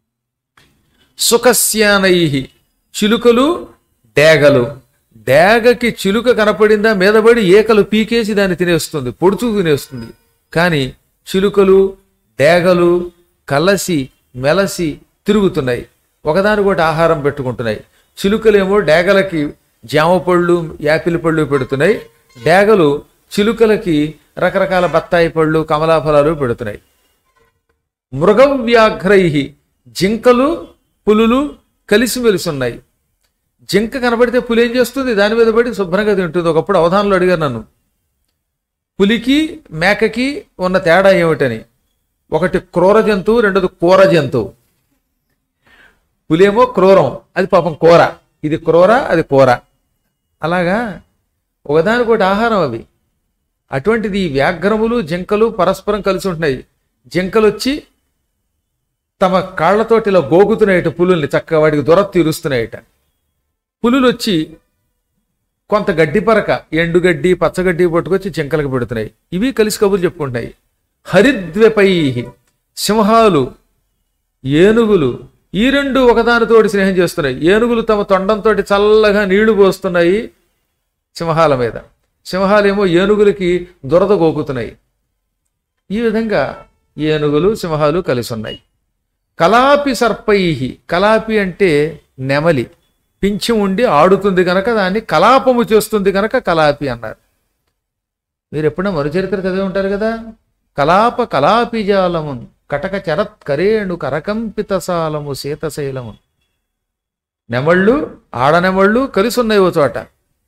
సుఖస్యానై చిలుకలు డేగలు డేగకి చిలుక కనపడిందా మీదపడి ఏకలు పీకేసి దాన్ని తినేస్తుంది పొడుచు తినేస్తుంది కానీ చిలుకలు డేగలు కలసి మెలసి తిరుగుతున్నాయి ఒకదానికొకటి ఆహారం పెట్టుకుంటున్నాయి చిలుకలేమో డేగలకి జామ పళ్ళు యాపిల్ పళ్ళు పెడుతున్నాయి డేగలు చిలుకలకి రకరకాల బత్తాయి పళ్ళు కమలాఫలాలు పెడుతున్నాయి మృగవ్యాఘ్రై జింకలు పులులు కలిసిమెలిసి ఉన్నాయి జింక కనబడితే పులి ఏం చేస్తుంది దాని మీద పడి శుభ్రంగా తింటుంది ఒకప్పుడు అవధానంలో అడిగారు నన్ను పులికి మేకకి ఉన్న తేడా ఏమిటని ఒకటి క్రూర జంతువు రెండోది కూర జంతువు పులేమో క్రూరం అది పాపం కూర ఇది క్రూర అది కూర అలాగా ఒకదానికొకటి ఆహారం అవి అటువంటిది ఈ వ్యాఘ్రములు జింకలు పరస్పరం కలిసి ఉంటున్నాయి జింకలు వచ్చి తమ కాళ్లతోటి ఇలా గోగుతున్నాయట పులుల్ని చక్కగా వాటికి దొర తీరుస్తున్నాయట పులులు వచ్చి కొంత గడ్డి పరక ఎండుగడ్డి పచ్చగడ్డి పట్టుకొచ్చి జింకలకు పెడుతున్నాయి ఇవి కలిసి కబుర్లు చెప్పుకుంటున్నాయి హరిద్వపై సింహాలు ఏనుగులు ఈ రెండు ఒకదానితోటి స్నేహం చేస్తున్నాయి ఏనుగులు తమ తొండంతో చల్లగా నీళ్లు పోస్తున్నాయి సింహాల మీద సింహాలేమో ఏనుగులకి దురద గోకుతున్నాయి ఈ విధంగా ఏనుగులు సింహాలు కలిసి ఉన్నాయి కలాపి సర్పై కలాపి అంటే నెమలి పింఛం ఉండి ఆడుతుంది కనుక దాన్ని కలాపము చేస్తుంది కనుక కలాపి అన్నారు మీరు ఎప్పుడైనా మరుచరిత్ర చదివి ఉంటారు కదా కలాప కలాపిజాలము కటక చరత్ కరేణు కరకంపిత సాలము శీతశైలము నెమళ్ళు ఆడనెమళ్ళు కలిసి ఉన్నాయి ఓ చోట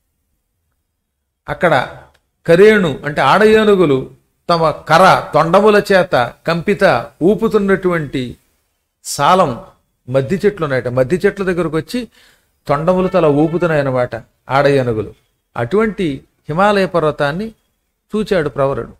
అక్కడ కరేణు అంటే ఆడ ఏనుగులు తమ కర తొండముల చేత కంపిత ఊపుతున్నటువంటి సాలం మద్ది చెట్లు ఉన్నాయట మద్ది చెట్ల దగ్గరకు వచ్చి తొండములు తల ఊపుతున్నాయన్నమాట ఆడ ఏనుగులు అటువంటి హిమాలయ పర్వతాన్ని చూచాడు ప్రవరుడు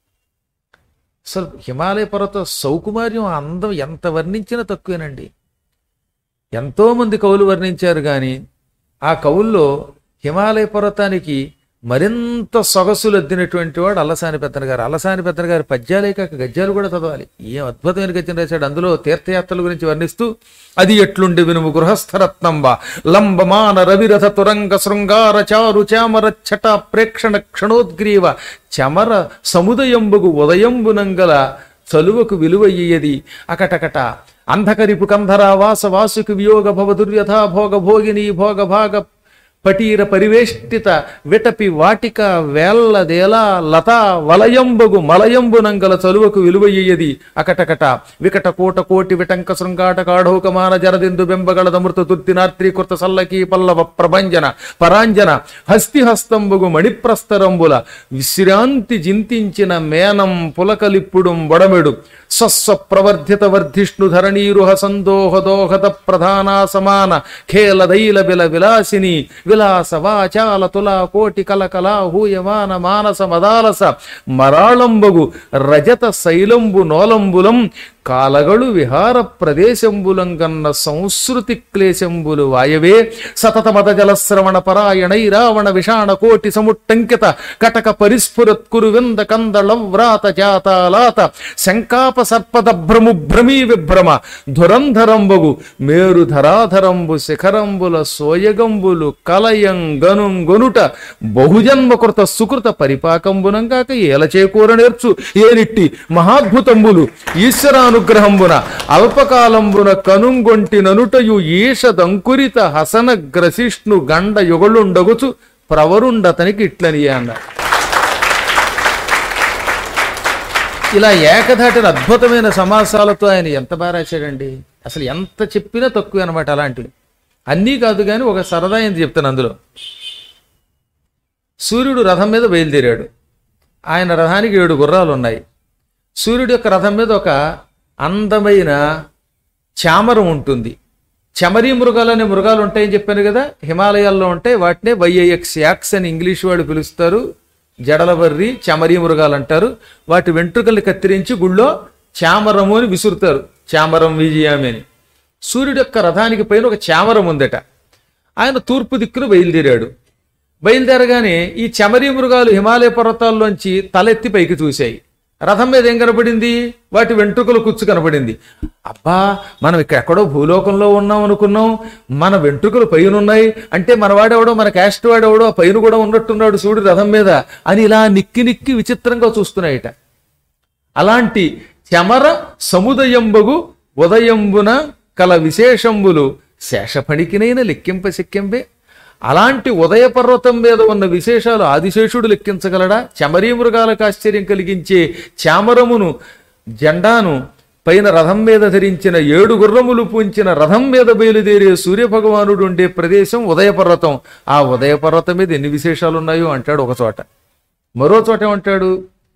అసలు హిమాలయ పర్వత సౌకుమార్యం అందం ఎంత వర్ణించినా తక్కువేనండి ఎంతో మంది కవులు వర్ణించారు కానీ ఆ కవుల్లో హిమాలయ పర్వతానికి మరింత సొగసులు అద్దినటువంటి వాడు అల్లసాని పెద్దన గారు అల్లసాని పెద్దన గారి పద్యాలే కాక గద్యాలు కూడా చదవాలి ఏం అద్భుతమైన గద్యం రాశాడు అందులో తీర్థయాత్రల గురించి వర్ణిస్తూ అది ఎట్లుండి వినుము గృహస్థరత్నంబ లంబమాన రవిరథ తురంగ శృంగార చారు చామర చట ప్రేక్షణ క్షణోద్గ్రీవ చమర సముదయంబుగు ఉదయంబునంగల చలువకు విలువయ్యేది అకటకట అంధకరిపు కంధర వాస వాసుకు వియోగ భవ దుర్యథా భోగ భోగిని భోగ భాగ పటీర పరివేష్టిత విటపి వాటిక వేల్లదేలా లతా వలయంబగు మలయంబునంగల చలువకు విలువయ్యది అకటకట వికట కోట కోటి విటంక శృంగాట కాఢోకమాన జరదిందు బెంబగళద మృత తుర్తినాత్రీకృత సల్లకి పల్లవ ప్రభంజన పరాంజన హస్తిహస్తంబుగు మణిప్రస్తరంబుల విశ్రాంతి జింతించిన మేనం పులకలిప్పుడు బొడమెడు స్వస్వ ప్రవర్ధిత వర్ధిష్ణు ధరణీరుహ సందోహ దోహద ప్రధానా సమాన ఖేల దైల బిల విలాసిని విలాస వాచాల తులా కోటి కలకల హూయమాన మానస మదాలస మరాళంబగు రజత శైలంబు నోలంబులం కాలగడు విహార ప్రదేశంబులంగన్న సంస్కృతి క్లేశంబులు వాయవే సతత మద జలశ్రవణ పరాయణై రావణ విషాణ కోటి సముట్టంకిత కటక పరిస్ఫురత్ కురు వింద కందళం వ్రాత జాతాలాత శంకాప సర్పద భ్రము భ్రమీ విభ్రమ ధురంధరంబగు మేరు ధరాధరంబు శిఖరంబుల సోయగంబులు కలయం గనుం గొనుట బహుజన్మ కృత సుకృత పరిపాకంబునంగాక ఏల చేకూర నేర్చు ఏనిట్టి మహాద్భుతంబులు ఈశ్వరానుగ్రహంబున అల్పకాలంబున కనుంగొంటి ననుటయు ఈషదంకురిత హసన గ్రసిష్ణు గండ యుగళుండగుచు ప్రవరుండతనికి ఇట్లని అన్నారు ఇలా ఏకధాటిన అద్భుతమైన సమాసాలతో ఆయన ఎంత బాగా రాశాడండి అసలు ఎంత చెప్పినా తక్కువ అనమాట అలాంటివి అన్నీ కాదు కానీ ఒక సరదా ఏంది చెప్తాను అందులో సూర్యుడు రథం మీద బయలుదేరాడు ఆయన రథానికి ఏడు గుర్రాలు ఉన్నాయి సూర్యుడి యొక్క రథం మీద ఒక అందమైన చామరం ఉంటుంది చమరీ మృగాలు అనే మృగాలు ఉంటాయని చెప్పాను కదా హిమాలయాల్లో ఉంటాయి వాటినే వైఐఎక్స్ యాక్స్ అని ఇంగ్లీష్ వాడు పిలుస్తారు జడలవర్రి చమరీ మృగాలు అంటారు వాటి వెంట్రుకల్ని కత్తిరించి గుళ్ళో చామరము అని విసురుతారు చామరం విజయామి అని సూర్యుడు యొక్క రథానికి పైన ఒక చామరం ఉందట ఆయన తూర్పు దిక్కును బయలుదేరాడు బయలుదేరగానే ఈ చమరీ మృగాలు హిమాలయ పర్వతాల్లోంచి తలెత్తి పైకి చూశాయి రథం మీద ఏం కనపడింది వాటి వెంట్రుకలు కుచ్చు కనపడింది అబ్బా మనం ఇక్కడ ఎక్కడో భూలోకంలో ఉన్నాం అనుకున్నాం మన వెంట్రుకలు పైన ఉన్నాయి అంటే మన వాడెవడో మన క్యాస్ట్ వాడెవడో ఆ పైన కూడా ఉన్నట్టున్నాడు సూర్యుడు రథం మీద అని ఇలా నిక్కి నిక్కి విచిత్రంగా చూస్తున్నాయట అలాంటి చమర సముదయంబగు ఉదయంబున కల విశేషంబులు శేషపణికినైన లెక్కింప శక్యంబే అలాంటి ఉదయ పర్వతం మీద ఉన్న విశేషాలు ఆదిశేషుడు లెక్కించగలడా చమరీ మృగాలకు ఆశ్చర్యం కలిగించే చామరమును జెండాను పైన రథం మీద ధరించిన ఏడు గుర్రములు పూంచిన రథం మీద బయలుదేరే సూర్యభగవానుడు ఉండే ప్రదేశం ఉదయ పర్వతం ఆ ఉదయ పర్వతం మీద ఎన్ని విశేషాలు ఉన్నాయో అంటాడు ఒక చోట మరో చోట ఏమంటాడు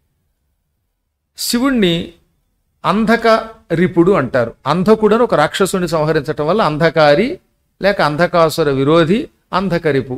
శివుణ్ణి అంధక రిపుడు అంటారు అంధకుడు అని ఒక రాక్షసుని సంహరించటం వల్ల అంధకారి లేక అంధకాసుర విరోధి అంధకరిపు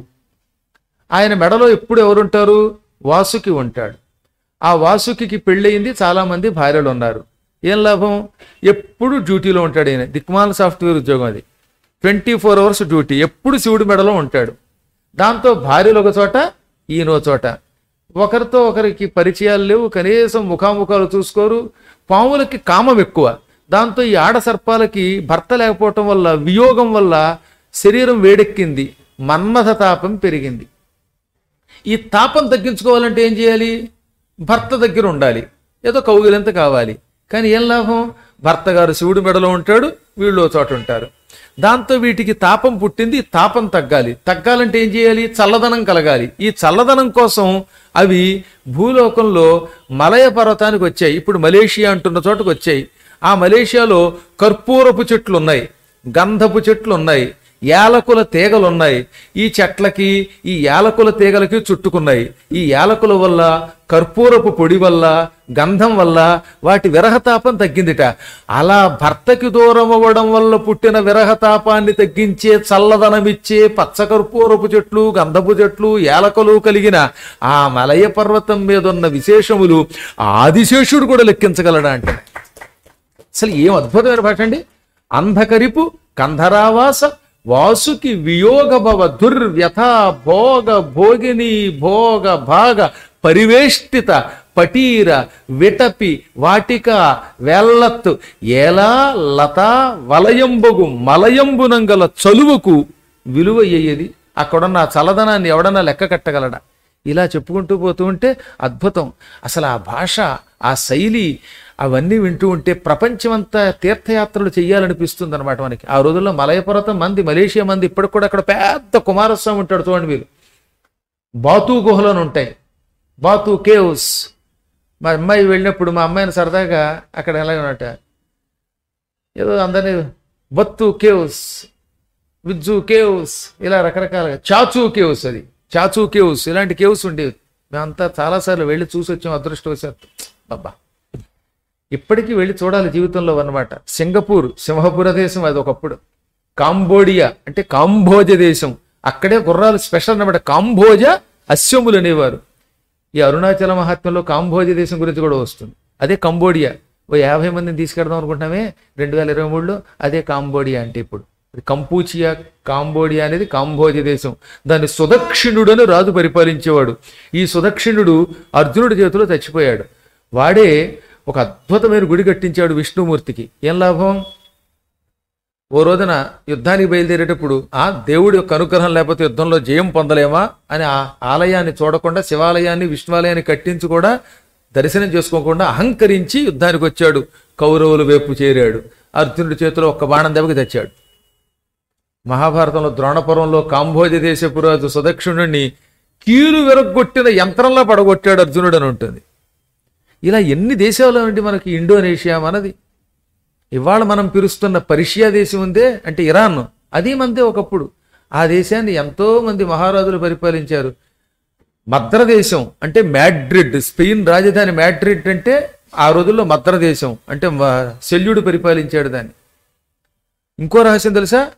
ఆయన మెడలో ఎప్పుడు ఎవరుంటారు వాసుకి ఉంటాడు ఆ వాసుకి పెళ్ళయింది చాలా మంది భార్యలు ఉన్నారు ఏం లాభం ఎప్పుడు డ్యూటీలో ఉంటాడు ఈయన దిక్మాల సాఫ్ట్వేర్ ఉద్యోగం అది ట్వంటీ ఫోర్ అవర్స్ డ్యూటీ ఎప్పుడు శివుడి మెడలో ఉంటాడు దాంతో భార్యలు ఒక చోట ఈయన ఒక చోట ఒకరితో ఒకరికి పరిచయాలు లేవు కనీసం ముఖాముఖాలు చూసుకోరు పాములకి కామం ఎక్కువ దాంతో ఈ ఆడ సర్పాలకి భర్త లేకపోవటం వల్ల వియోగం వల్ల శరీరం వేడెక్కింది మన్మథ తాపం పెరిగింది ఈ తాపం తగ్గించుకోవాలంటే ఏం చేయాలి భర్త దగ్గర ఉండాలి ఏదో కౌగిలింత కావాలి కానీ ఏం లాభం భర్త గారు శివుడి మెడలో ఉంటాడు వీళ్ళు ఓ చోట ఉంటారు దాంతో వీటికి తాపం పుట్టింది ఈ తాపం తగ్గాలి తగ్గాలంటే ఏం చేయాలి చల్లదనం కలగాలి ఈ చల్లదనం కోసం అవి భూలోకంలో మలయ పర్వతానికి వచ్చాయి ఇప్పుడు మలేషియా అంటున్న చోటకు వచ్చాయి ఆ మలేషియాలో కర్పూరపు చెట్లు ఉన్నాయి గంధపు చెట్లు ఉన్నాయి యాలకుల తీగలు ఉన్నాయి ఈ చెట్లకి ఈ యాలకుల తీగలకి చుట్టుకున్నాయి ఈ యాలకుల వల్ల కర్పూరపు పొడి వల్ల గంధం వల్ల వాటి విరహతాపం తగ్గిందిట అలా భర్తకి దూరం అవ్వడం వల్ల పుట్టిన విరహతాపాన్ని తగ్గించే చల్లదనమిచ్చే పచ్చ కర్పూరపు చెట్లు గంధపు చెట్లు యాలకులు కలిగిన ఆ మలయ పర్వతం మీద ఉన్న విశేషములు ఆదిశేషుడు కూడా లెక్కించగలడా అంటే అసలు ఏం అద్భుతమైన భాష అండి అంధకరిపు కంధరావాస వాసుకి వియోగ భవ దుర్వ్యథ భోగ భోగిని భోగ భాగ పరివేష్టిత పటీర విటపి వాటిక వెల్లత్తు ఏలా లత వలయంబగు మలయంబునంగల చలువకు విలువ అయ్యేది అక్కడున్న ఆ చల్లదనాన్ని ఎవడన్నా లెక్క కట్టగలడా ఇలా చెప్పుకుంటూ పోతూ ఉంటే అద్భుతం అసలు ఆ భాష ఆ శైలి అవన్నీ వింటూ ఉంటే ప్రపంచమంతా తీర్థయాత్రలు చేయాలనిపిస్తుంది అనమాట మనకి ఆ రోజుల్లో మలయపర్వతం మంది మలేషియా మంది ఇప్పటికి కూడా అక్కడ పెద్ద కుమారస్వామి ఉంటాడు చూడండి మీరు బాతు గుహలను ఉంటాయి బాతు కేవ్స్ మా అమ్మాయి వెళ్ళినప్పుడు మా అమ్మాయిని సరదాగా అక్కడ ఎలాగనట ఏదో అందరినీ బత్తు కేవ్స్ విజ్జు కేవ్స్ ఇలా రకరకాలుగా చాచు కేవ్స్ అది చాచు కేవ్స్ ఇలాంటి కేవ్స్ ఉండేవి మేమంతా చాలాసార్లు వెళ్ళి చూసి వచ్చాం అదృష్టవశాత్తు బాబా ఇప్పటికీ వెళ్ళి చూడాలి జీవితంలో అన్నమాట సింగపూర్ సింహపుర దేశం అది ఒకప్పుడు కాంబోడియా అంటే కాంబోజ దేశం అక్కడే గుర్రాలు స్పెషల్ అన్నమాట కాంబోజ అశ్వములు అనేవారు ఈ అరుణాచల మహాత్మ్యంలో కాంబోజ దేశం గురించి కూడా వస్తుంది అదే కంబోడియా ఓ యాభై మందిని తీసుకెడదాం అనుకుంటున్నామే రెండు వేల ఇరవై మూడులో అదే కాంబోడియా అంటే ఇప్పుడు ఇది కంపూచియా కాంబోడియా అనేది కాంబోజ దేశం దాన్ని సుదక్షిణుడు అని రాజు పరిపాలించేవాడు ఈ సుదక్షిణుడు అర్జునుడి చేతిలో చచ్చిపోయాడు వాడే ఒక అద్భుతమైన గుడి కట్టించాడు విష్ణుమూర్తికి ఏం లాభం ఓ రోజున యుద్ధానికి బయలుదేరేటప్పుడు ఆ దేవుడి యొక్క అనుగ్రహం లేకపోతే యుద్ధంలో జయం పొందలేమా అని ఆ ఆలయాన్ని చూడకుండా శివాలయాన్ని విష్ణువాలయాన్ని కట్టించి కూడా దర్శనం చేసుకోకుండా అహంకరించి యుద్ధానికి వచ్చాడు కౌరవుల వైపు చేరాడు అర్జునుడి చేతిలో ఒక్క బాణం దెబ్బకి తెచ్చాడు మహాభారతంలో ద్రోణపురంలో కాంభోజ దేశపు రాజు సుదక్షిణుడిని కీలు విరగొట్టిన యంత్రంలో పడగొట్టాడు అర్జునుడు అని ఉంటుంది ఇలా ఎన్ని దేశాలు అండి మనకి ఇండోనేషియా మనది ఇవాళ మనం పిలుస్తున్న పర్షియా దేశం ఉందే అంటే ఇరాన్ అది మందే ఒకప్పుడు ఆ దేశాన్ని ఎంతో మంది మహారాజులు పరిపాలించారు మద్రదేశం అంటే మ్యాడ్రిడ్ స్పెయిన్ రాజధాని మ్యాడ్రిడ్ అంటే ఆ రోజుల్లో మద్రదేశం అంటే మ- శల్యుడు పరిపాలించాడు దాన్ని ఇంకో రహస్యం తెలుసా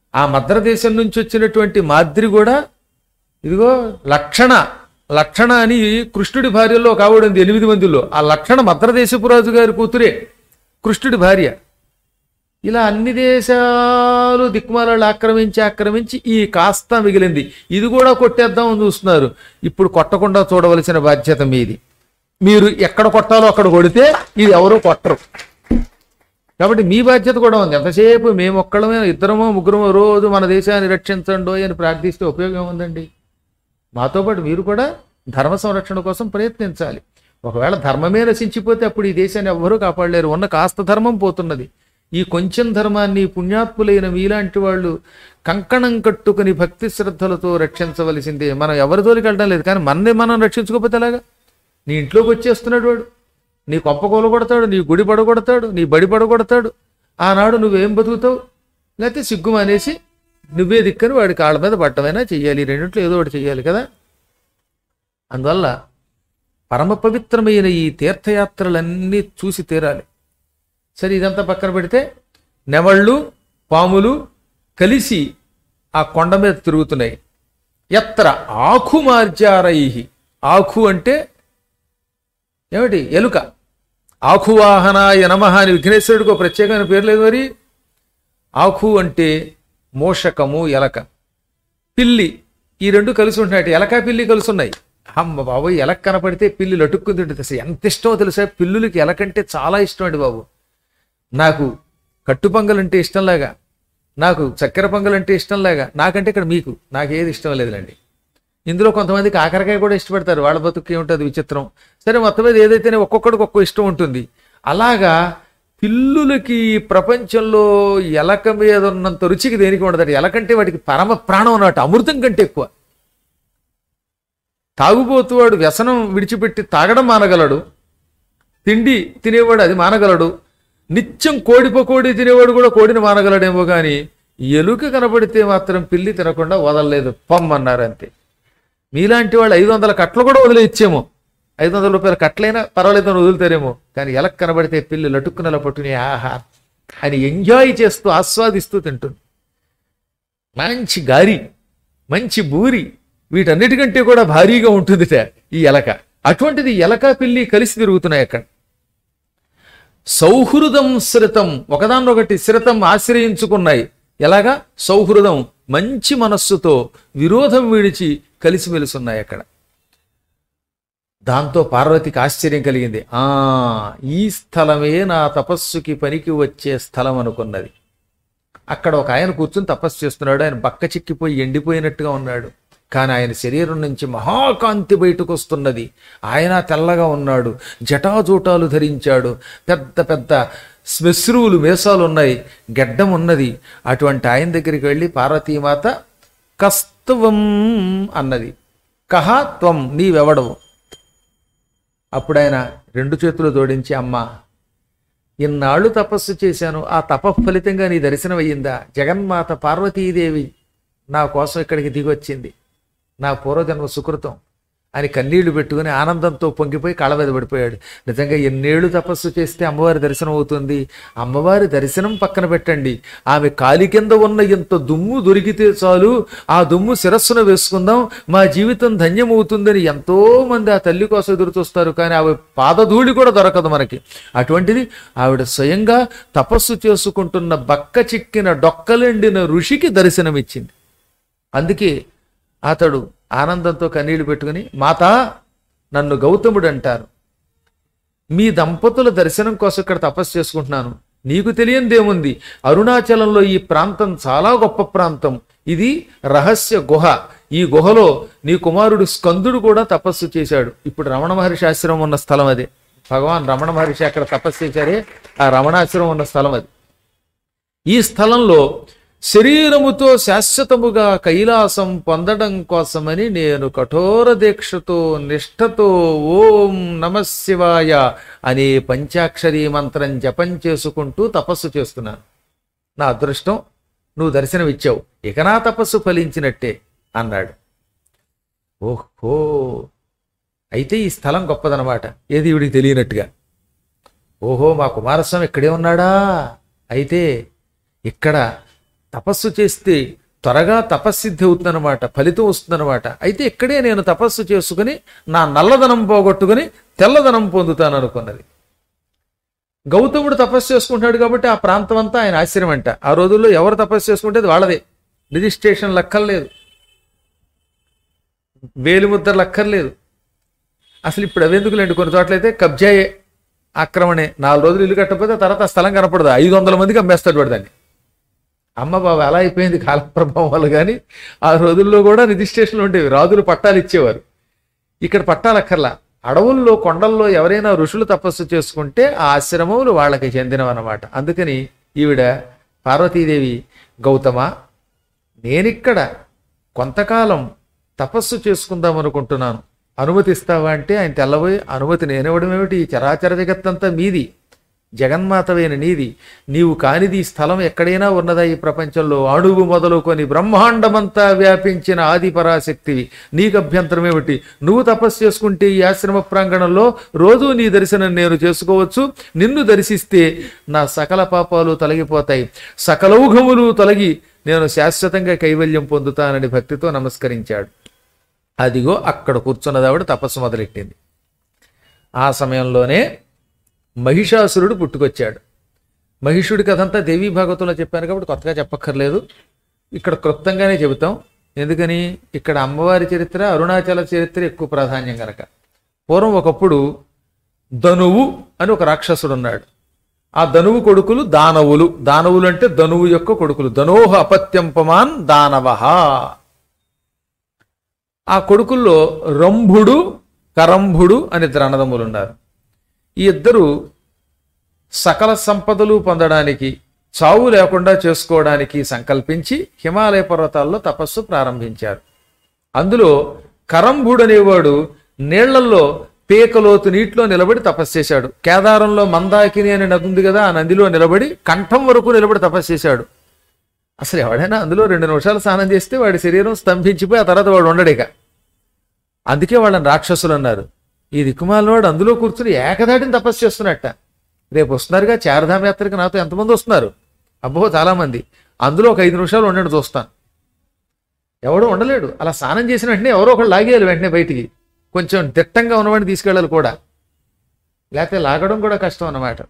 ఆ మద్రదేశం నుంచి వచ్చినటువంటి మాద్రి కూడా ఇదిగో లక్షణ లక్షణ అని కృష్ణుడి భార్యలో ఒక ఆవిడ ఉంది ఎనిమిది మందిలో ఆ లక్షణ మద్రదేశపు రాజు గారి కూతురే కృష్ణుడి భార్య ఇలా అన్ని దేశాలు దిక్కుమాలను ఆక్రమించి ఆక్రమించి ఈ కాస్త మిగిలింది ఇది కూడా కొట్టేద్దామని చూస్తున్నారు ఇప్పుడు కొట్టకుండా చూడవలసిన బాధ్యత మీది మీరు ఎక్కడ కొట్టాలో అక్కడ కొడితే ఇది ఎవరో కొట్టరు కాబట్టి మీ బాధ్యత కూడా ఉంది ఎంతసేపు మేము ఒక్కడమే ఇద్దరమో ముగ్గురమో రోజు మన దేశాన్ని రక్షించండో అని ప్రార్థిస్తే ఉపయోగం ఉందండి మాతో పాటు మీరు కూడా ధర్మ సంరక్షణ కోసం ప్రయత్నించాలి ఒకవేళ ధర్మమే నశించిపోతే అప్పుడు ఈ దేశాన్ని ఎవ్వరూ కాపాడలేరు ఉన్న కాస్త ధర్మం పోతున్నది ఈ కొంచెం ధర్మాన్ని పుణ్యాత్ములైన మీలాంటి వాళ్ళు కంకణం కట్టుకుని భక్తి శ్రద్ధలతో రక్షించవలసిందే మనం ఎవరి తోలికి వెళ్ళడం లేదు కానీ మనని మనం రక్షించుకోకపోతే ఎలాగా నీ ఇంట్లోకి వచ్చేస్తున్నాడు వాడు నీ కొంప కొడతాడు నీ గుడి పడగొడతాడు నీ బడి పడగొడతాడు ఆనాడు నువ్వేం బతుకుతావు లేకపోతే సిగ్గు మానేసి నువ్వే దిక్కని వాడి కాళ్ళ మీద పట్టమైనా చెయ్యాలి ఈ రెండింటిలో ఏదో ఒకటి చెయ్యాలి కదా అందువల్ల పరమ పవిత్రమైన ఈ తీర్థయాత్రలన్నీ చూసి తీరాలి సరే ఇదంతా పక్కన పెడితే నెమళ్ళు పాములు కలిసి ఆ కొండ మీద తిరుగుతున్నాయి ఎత్ర ఆకు మార్జారై ఆకు అంటే ఏమిటి ఎలుక ఆకువాహనాయ నమః అని విఘ్నేశ్వరుడికి ఒక ప్రత్యేకమైన పేరు లేదు మరి ఆకు అంటే మోషకము ఎలక పిల్లి ఈ రెండు కలిసి ఉంటున్నాయి ఎలక పిల్లి కలిసి ఉన్నాయి అమ్మ బాబు ఎలక కనపడితే పిల్లి లటుక్కుని తింటుంది అసలు ఎంత ఇష్టమో తెలుసా పిల్లులకి ఎలకంటే చాలా ఇష్టం అండి బాబు నాకు కట్టు పొంగలంటే ఇష్టంలాగా నాకు చక్కెర పొంగలంటే ఇష్టంలాగా నాకంటే ఇక్కడ మీకు నాకు ఏది ఇష్టం లేదులేండి ఇందులో కొంతమంది కాకరకాయ కూడా ఇష్టపడతారు వాళ్ళ బతుకు ఉంటుంది విచిత్రం సరే మొత్తం మీద ఏదైతేనే ఒక్కొక్కడికి ఒక్కో ఇష్టం ఉంటుంది అలాగా పిల్లులకి ఈ ప్రపంచంలో ఎలక మీద ఉన్నంత రుచికి దేనికి ఉండదు ఎలకంటే వాటికి పరమ ప్రాణం అన్నట్టు అమృతం కంటే ఎక్కువ తాగుబోతువాడు వ్యసనం విడిచిపెట్టి తాగడం మానగలడు తిండి తినేవాడు అది మానగలడు నిత్యం కోడి పకోడి తినేవాడు కూడా కోడిని మానగలడేమో కానీ ఎలుక కనబడితే మాత్రం పిల్లి తినకుండా వదలలేదు పమ్మన్నారు అంతే మీలాంటి వాళ్ళు ఐదు వందల కట్టలు కూడా వదిలేయచ్చేమో ఐదు వందల రూపాయల కట్లైనా పర్వాలేదు అని వదులుతారేమో కానీ ఎలక్ కనబడితే పిల్లి లటుక్కునలా పట్టుకుని ఆహా అని ఎంజాయ్ చేస్తూ ఆస్వాదిస్తూ తింటుంది మంచి గారి మంచి బూరి వీటన్నిటికంటే కూడా భారీగా ఉంటుందిట ఈ ఎలక అటువంటిది ఎలక పిల్లి కలిసి తిరుగుతున్నాయి అక్కడ సౌహృదం శ్రితం ఒకదాన్నొకటి శ్రితం ఆశ్రయించుకున్నాయి ఎలాగా సౌహృదం మంచి మనస్సుతో విరోధం విడిచి కలిసిమెలిసి ఉన్నాయి అక్కడ దాంతో పార్వతికి ఆశ్చర్యం కలిగింది ఆ ఈ స్థలమే నా తపస్సుకి పనికి వచ్చే స్థలం అనుకున్నది అక్కడ ఒక ఆయన కూర్చుని తపస్సు చేస్తున్నాడు ఆయన బక్క చిక్కిపోయి ఎండిపోయినట్టుగా ఉన్నాడు కానీ ఆయన శరీరం నుంచి మహాకాంతి బయటకు వస్తున్నది ఆయన తెల్లగా ఉన్నాడు జటాజూటాలు ధరించాడు పెద్ద పెద్ద శ్మశ్రువులు మేసాలు ఉన్నాయి గెడ్డం ఉన్నది అటువంటి ఆయన దగ్గరికి వెళ్ళి పార్వతీమాత కస్తవం అన్నది కహ త్వం నీవెవడవు అప్పుడు ఆయన రెండు చేతులు జోడించి అమ్మా ఇన్నాళ్ళు తపస్సు చేశాను ఆ తప ఫలితంగా నీ దర్శనం అయ్యిందా జగన్మాత పార్వతీదేవి నా కోసం ఇక్కడికి దిగొచ్చింది నా పూర్వజన్మ సుకృతం అని కన్నీళ్లు పెట్టుకుని ఆనందంతో పొంగిపోయి కాళ్ళ మీద పడిపోయాడు నిజంగా ఎన్నేళ్లు తపస్సు చేస్తే అమ్మవారి దర్శనం అవుతుంది అమ్మవారి దర్శనం పక్కన పెట్టండి ఆమె కాలి కింద ఉన్న ఇంత దుమ్ము దొరికితే చాలు ఆ దుమ్ము శిరస్సున వేసుకుందాం మా జీవితం ధన్యమవుతుందని ఎంతో మంది ఆ తల్లి కోసం ఎదురు చూస్తారు కానీ ఆమె పాదధూళి కూడా దొరకదు మనకి అటువంటిది ఆవిడ స్వయంగా తపస్సు చేసుకుంటున్న బక్క చిక్కిన డొక్కలెండిన ఋషికి దర్శనమిచ్చింది అందుకే అతడు ఆనందంతో కన్నీళ్లు పెట్టుకుని మాత నన్ను గౌతముడు అంటారు మీ దంపతుల దర్శనం కోసం ఇక్కడ తపస్సు చేసుకుంటున్నాను నీకు తెలియందేముంది అరుణాచలంలో ఈ ప్రాంతం చాలా గొప్ప ప్రాంతం ఇది రహస్య గుహ ఈ గుహలో నీ కుమారుడు స్కందుడు కూడా తపస్సు చేశాడు ఇప్పుడు రమణ మహర్షి ఆశ్రమం ఉన్న స్థలం అదే భగవాన్ రమణ మహర్షి అక్కడ తపస్సు చేశారే ఆ రమణాశ్రమం ఉన్న స్థలం అది ఈ స్థలంలో శరీరముతో శాశ్వతముగా కైలాసం పొందడం కోసమని నేను కఠోర దీక్షతో నిష్ఠతో ఓం నమ శివాయ అనే పంచాక్షరీ మంత్రం జపం చేసుకుంటూ తపస్సు చేస్తున్నాను నా అదృష్టం నువ్వు దర్శనం ఇచ్చావు ఇక నా తపస్సు ఫలించినట్టే అన్నాడు ఓహో అయితే ఈ స్థలం గొప్పదనమాట ఏది ఈవిడికి తెలియనట్టుగా ఓహో మా కుమారస్వామి ఇక్కడే ఉన్నాడా అయితే ఇక్కడ తపస్సు చేస్తే త్వరగా తపస్సిద్ధి అవుతుందన్నమాట ఫలితం వస్తుందన్నమాట అయితే ఇక్కడే నేను తపస్సు చేసుకుని నా నల్లదనం పోగొట్టుకుని తెల్లదనం పొందుతాను అనుకున్నది గౌతముడు తపస్సు చేసుకుంటాడు కాబట్టి ఆ ప్రాంతం అంతా ఆయన ఆశ్రయం అంట ఆ రోజుల్లో ఎవరు తపస్సు చేసుకుంటే అది వాళ్ళదే రిజిస్ట్రేషన్ లక్కర్లేదు వేలిముద్ర లక్కర్లేదు అసలు ఇప్పుడు అవెందుకులేండి కొన్ని చోట్లయితే కబ్జాయే ఆక్రమణే నాలుగు రోజులు ఇల్లు కట్టకపోతే తర్వాత ఆ స్థలం కనపడదు ఐదు వందల మందికి అమ్మేస్తాడు వాడు దాన్ని అమ్మ బాబా అలా అయిపోయింది కాల ప్రభావం వల్ల కానీ ఆ రోజుల్లో కూడా రిజిస్ట్రేషన్లు ఉండేవి రాజులు పట్టాలు ఇచ్చేవారు ఇక్కడ పట్టాలక్కర్లా అడవుల్లో కొండల్లో ఎవరైనా ఋషులు తపస్సు చేసుకుంటే ఆ ఆశ్రమములు వాళ్ళకి చెందినవన్నమాట అందుకని ఈవిడ పార్వతీదేవి గౌతమ నేనిక్కడ కొంతకాలం తపస్సు చేసుకుందాం అనుకుంటున్నాను అనుమతిస్తావా అంటే ఆయన తెల్లబోయి అనుమతి నేనివ్వడం ఏమిటి ఈ చరాచర జగత్తంతా మీది జగన్మాతవైన నీది నీవు కానిది ఈ స్థలం ఎక్కడైనా ఉన్నదా ఈ ప్రపంచంలో అణువు మొదలుకొని బ్రహ్మాండమంతా వ్యాపించిన ఆది పరాశక్తివి నీకు అభ్యంతరం ఏమిటి నువ్వు తపస్సు చేసుకుంటే ఈ ఆశ్రమ ప్రాంగణంలో రోజు నీ దర్శనం నేను చేసుకోవచ్చు నిన్ను దర్శిస్తే నా సకల పాపాలు తొలగిపోతాయి సకలౌఘములు తొలగి నేను శాశ్వతంగా కైవల్యం పొందుతానని భక్తితో నమస్కరించాడు అదిగో అక్కడ కూర్చున్నదావిడ తపస్సు మొదలెట్టింది ఆ సమయంలోనే మహిషాసురుడు పుట్టుకొచ్చాడు మహిషుడి కథంతా దేవీ భాగవతంలో చెప్పాను కాబట్టి కొత్తగా చెప్పక్కర్లేదు ఇక్కడ క్లుప్తంగానే చెబుతాం ఎందుకని ఇక్కడ అమ్మవారి చరిత్ర అరుణాచల చరిత్ర ఎక్కువ ప్రాధాన్యం గనక పూర్వం ఒకప్పుడు ధనువు అని ఒక రాక్షసుడు ఉన్నాడు ఆ ధనువు కొడుకులు దానవులు దానవులు అంటే ధనువు యొక్క కొడుకులు ధనోహ అపత్యంపమాన్ దానవహ ఆ కొడుకుల్లో రంభుడు కరంభుడు అని ఇద్దరు అన్నదమ్ములు ఉన్నారు ఈ ఇద్దరు సకల సంపదలు పొందడానికి చావు లేకుండా చేసుకోవడానికి సంకల్పించి హిమాలయ పర్వతాల్లో తపస్సు ప్రారంభించారు అందులో కరంభుడు అనేవాడు నీళ్లల్లో పేకలోతు నీటిలో నిలబడి తపస్సు చేశాడు కేదారంలో మందాకిని అనే నది ఉంది కదా ఆ నదిలో నిలబడి కంఠం వరకు నిలబడి తపస్సు చేశాడు అసలు ఎవడైనా అందులో రెండు నిమిషాలు స్నానం చేస్తే వాడి శరీరం స్తంభించిపోయి ఆ తర్వాత వాడు ఉండడిక అందుకే వాళ్ళని రాక్షసులు అన్నారు ఈ దిక్కుమాలవాడు అందులో కూర్చుని ఏకదాటిని తపస్సు చేస్తున్నట్ట రేపు వస్తున్నారుగా చారధామ యాత్రకి నాతో ఎంతమంది వస్తున్నారు అబ్బో చాలా మంది అందులో ఒక ఐదు నిమిషాలు ఉండడం చూస్తాను ఎవడో ఉండలేడు అలా స్నానం చేసిన వెంటనే ఎవరో ఒకళ్ళు లాగేయాలి వెంటనే బయటికి కొంచెం దిట్టంగా ఉన్నవాడిని తీసుకెళ్ళాలి కూడా లేకపోతే లాగడం కూడా కష్టం అన్నమాట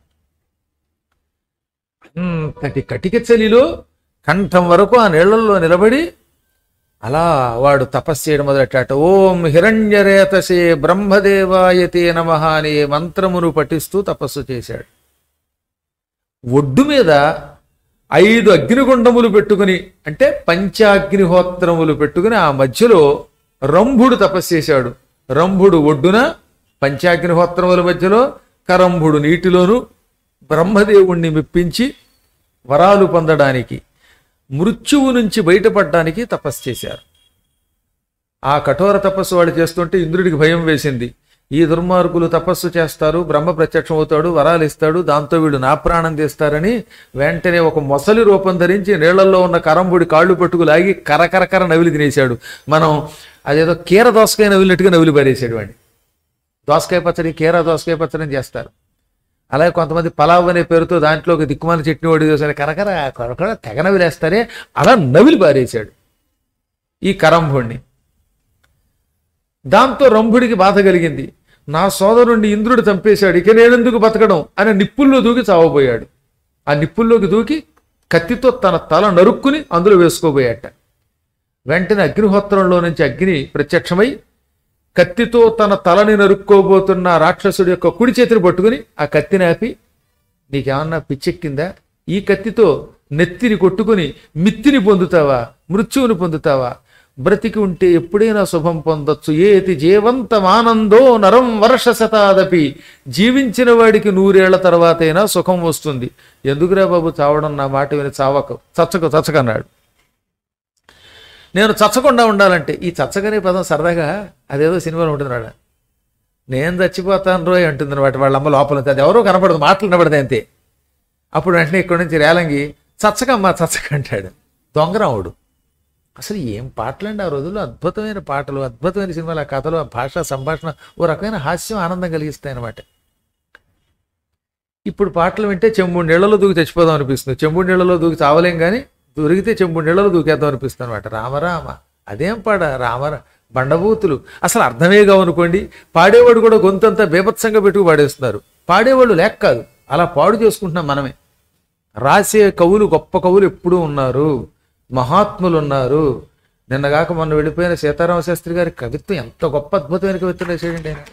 అంతటి కటిక చలిలో కంఠం వరకు ఆ నీళ్లలో నిలబడి అలా వాడు తపస్సు చేయడం మొదలెట్టాట ఓం హిరణ్యరేతసే బ్రహ్మదేవాయతే నమ అనే మంత్రమును పఠిస్తూ తపస్సు చేశాడు ఒడ్డు మీద ఐదు అగ్నిగుండములు పెట్టుకుని అంటే పంచాగ్నిహోత్రములు పెట్టుకుని ఆ మధ్యలో రంభుడు తపస్సు చేశాడు రంభుడు ఒడ్డున పంచాగ్నిహోత్రముల మధ్యలో కరంభుడు నీటిలోను బ్రహ్మదేవుణ్ణి మెప్పించి వరాలు పొందడానికి మృత్యువు నుంచి బయటపడడానికి తపస్సు చేశారు ఆ కఠోర తపస్సు వాడు చేస్తుంటే ఇంద్రుడికి భయం వేసింది ఈ దుర్మార్గులు తపస్సు చేస్తారు బ్రహ్మ ప్రత్యక్షం అవుతాడు వరాలు ఇస్తాడు దాంతో వీడు నా ప్రాణం తీస్తారని వెంటనే ఒక మొసలి రూపం ధరించి నీళ్లలో ఉన్న కరంబుడి కాళ్ళు పట్టుకు లాగి కరకరకర నవిలి తినేశాడు మనం అదేదో కీర దోసకాయ నవిలినట్టుగా నవిలి పారేసాడు వాడిని దోసకాయ పచ్చడి కీర దోసకాయ పచ్చడి అని చేస్తారు అలాగే కొంతమంది పలావ్ అనే పేరుతో దాంట్లో ఒక దిక్కుమాల చట్నీ వడి చేశారు కరకర కరకర తెగ నవిలేస్తారే అలా నవిలి పారేశాడు ఈ కరంభుణ్ణి దాంతో రంభుడికి బాధ కలిగింది నా సోదరుణ్ణి ఇంద్రుడు చంపేశాడు ఇక నేనెందుకు బతకడం అని నిప్పుల్లో దూకి చావబోయాడు ఆ నిప్పుల్లోకి దూకి కత్తితో తన తల నరుక్కుని అందులో వేసుకోబోయాట వెంటనే అగ్నిహోత్రంలో నుంచి అగ్ని ప్రత్యక్షమై కత్తితో తన తలని నరుక్కోబోతున్న రాక్షసుడి యొక్క కుడి చేతిని పట్టుకుని ఆ కత్తిని ఆపి నీకేమన్నా పిచ్చెక్కిందా ఈ కత్తితో నెత్తిని కొట్టుకుని మిత్తిని పొందుతావా మృత్యువుని పొందుతావా బ్రతికి ఉంటే ఎప్పుడైనా శుభం పొందొచ్చు ఏతి జీవంతమానందో నరం వర్ష శతాదపి జీవించిన వాడికి నూరేళ్ల తర్వాతైనా సుఖం వస్తుంది ఎందుకురా బాబు చావడం నా మాట విని చావకు చచ్చకు చచ్చకన్నాడు నేను చచ్చకుండా ఉండాలంటే ఈ చచ్చగనే పదం సరదాగా అదేదో సినిమాలో ఉంటుంది వాడ నేను చచ్చిపోతాను రోయ్ అంటుంది అనమాట వాళ్ళ అమ్మ లోపల ఉంది. అది ఎవరో కనపడదు మాటలు కనపడదు అంతే అప్పుడు వెంటనే ఇక్కడి నుంచి రేలంగి చచ్చకమ్మా చచ్చక అంటాడు దొంగరాముడు అసలు ఏం పాటలండి ఆ రోజుల్లో అద్భుతమైన పాటలు అద్భుతమైన సినిమాలు ఆ కథలు ఆ భాష సంభాషణ ఓ రకమైన హాస్యం ఆనందం కలిగిస్తాయి అనమాట ఇప్పుడు పాటలు వింటే చెంబుడు నీళ్ళలో దూకి చచ్చిపోదాం అనిపిస్తుంది చెంబుడు నీళ్ళలో దూకి చావలేం కానీ దొరికితే చెంబు నీళ్ళలో దూకేద్దాం అనిపిస్తుంది అనమాట రామరామ అదేం పాడ రామర బండబూతులు అసలు అర్థమే కావనుకోండి పాడేవాడు కూడా గొంతంతా బీభత్సంగా పెట్టుకు పాడేస్తున్నారు పాడేవాళ్ళు లేక కాదు అలా పాడు చేసుకుంటున్నాం మనమే రాసే కవులు గొప్ప కవులు ఎప్పుడూ ఉన్నారు మహాత్ములు ఉన్నారు నిన్నగాక మొన్న వెళ్ళిపోయిన సీతారామ శాస్త్రి గారి కవిత్వం ఎంత గొప్ప అద్భుతమైన కవిత్వం రాశాడండి ఆయన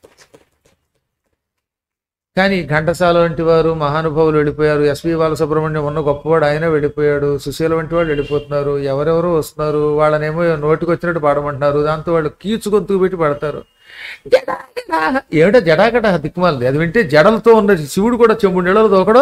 కానీ ఘంటసాల వంటి వారు మహానుభావులు వెళ్ళిపోయారు ఎస్వి బాలసుబ్రహ్మణ్యం ఉన్న గొప్పవాడు ఆయన వెళ్ళిపోయాడు సుశీల వంటి వాళ్ళు వెళ్ళిపోతున్నారు ఎవరెవరో వస్తున్నారు వాళ్ళనేమో నోటికి వచ్చినట్టు పాడమంటున్నారు దాంతో వాళ్ళు కీచు గొంతుకు పెట్టి పడతారు జడాగడా. ఏమిటో జడాగడ దిక్కుమాలింది అది వింటే జడలతో ఉన్న శివుడు కూడా చెంబు నీళ్ళలో దోకడం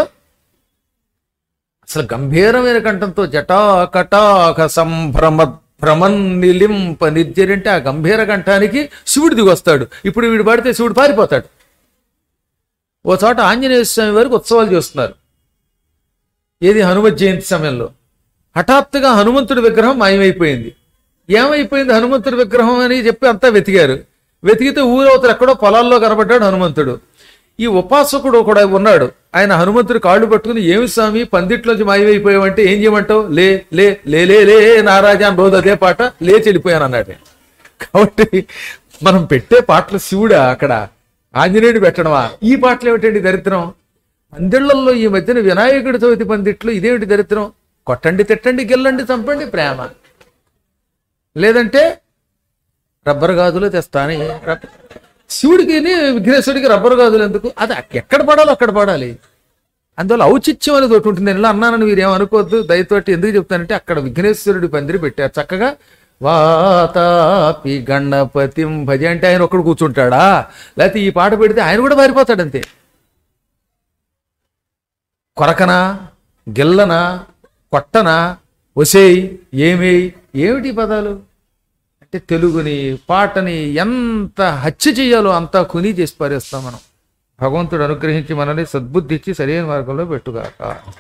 అసలు గంభీరమైన కంఠంతో జటాకటాక సంభ్రమ భ్రమన్ నిలింప నిర్జరంటే ఆ గంభీర కంఠానికి శివుడు దిగొస్తాడు ఇప్పుడు వీడు పాడితే శివుడు పారిపోతాడు ఓ చోట ఆంజనేయ స్వామి వారికి ఉత్సవాలు చేస్తున్నారు ఏది హనుమత్ జయంతి సమయంలో హఠాత్తుగా హనుమంతుడి విగ్రహం మాయమైపోయింది ఏమైపోయింది హనుమంతుడి విగ్రహం అని చెప్పి అంతా వెతికారు వెతికితే ఊరవతలు ఎక్కడో పొలాల్లో కనబడ్డాడు హనుమంతుడు ఈ ఉపాసకుడు కూడా ఉన్నాడు ఆయన హనుమంతుడి కాళ్ళు పట్టుకుని ఏమి స్వామి పందిట్లోంచి మాయమైపోయావంటే ఏం చేయమంటావు లే లే లే లే లే నారాజా అని రోజు అదే పాట లేచి వెళ్ళిపోయాను అన్నాడు కాబట్టి మనం పెట్టే పాటలు శివుడా అక్కడ ఆంజనేయుడు పెట్టడమా ఈ పాటలు ఏమిటండి దరిద్రం పందిళ్లలో ఈ మధ్యన వినాయకుడి చవితి పందిట్లు ఇదేమిటి దరిద్రం కొట్టండి తిట్టండి గెల్లండి చంపండి ప్రేమ లేదంటే రబ్బర్ గాజులు తెస్తాను రబ్బ- శివుడికి విఘ్నేశ్వరుడికి రబ్బర్ గాజులు ఎందుకు అది ఎక్కడ పడాలో అక్కడ పడాలి అందువల్ల ఔచిత్యం అనేది ఒకటి ఉంటుంది నేను ఇలా అన్నానని మీరు ఏమనుకోవద్దు దయతోటి ఎందుకు చెప్తానంటే అక్కడ విఘ్నేశ్వరుడి పందిరి పెట్టారు చక్కగా వాతాపి గణపతిం భజ అంటే ఆయన ఒక్కడు కూర్చుంటాడా లేకపోతే ఈ పాట పెడితే ఆయన కూడా పారిపోతాడు అంతే కొరకనా గిల్లనా కొట్టనా ఒసేయ్ ఏమేయ్ ఏమిటి ఈ పదాలు అంటే తెలుగుని పాటని ఎంత హత్య చేయాలో అంతా కుని చేసి పారేస్తాం మనం భగవంతుడు అనుగ్రహించి మనల్ని సద్బుద్ధి ఇచ్చి సరైన మార్గంలో పెట్టుగాక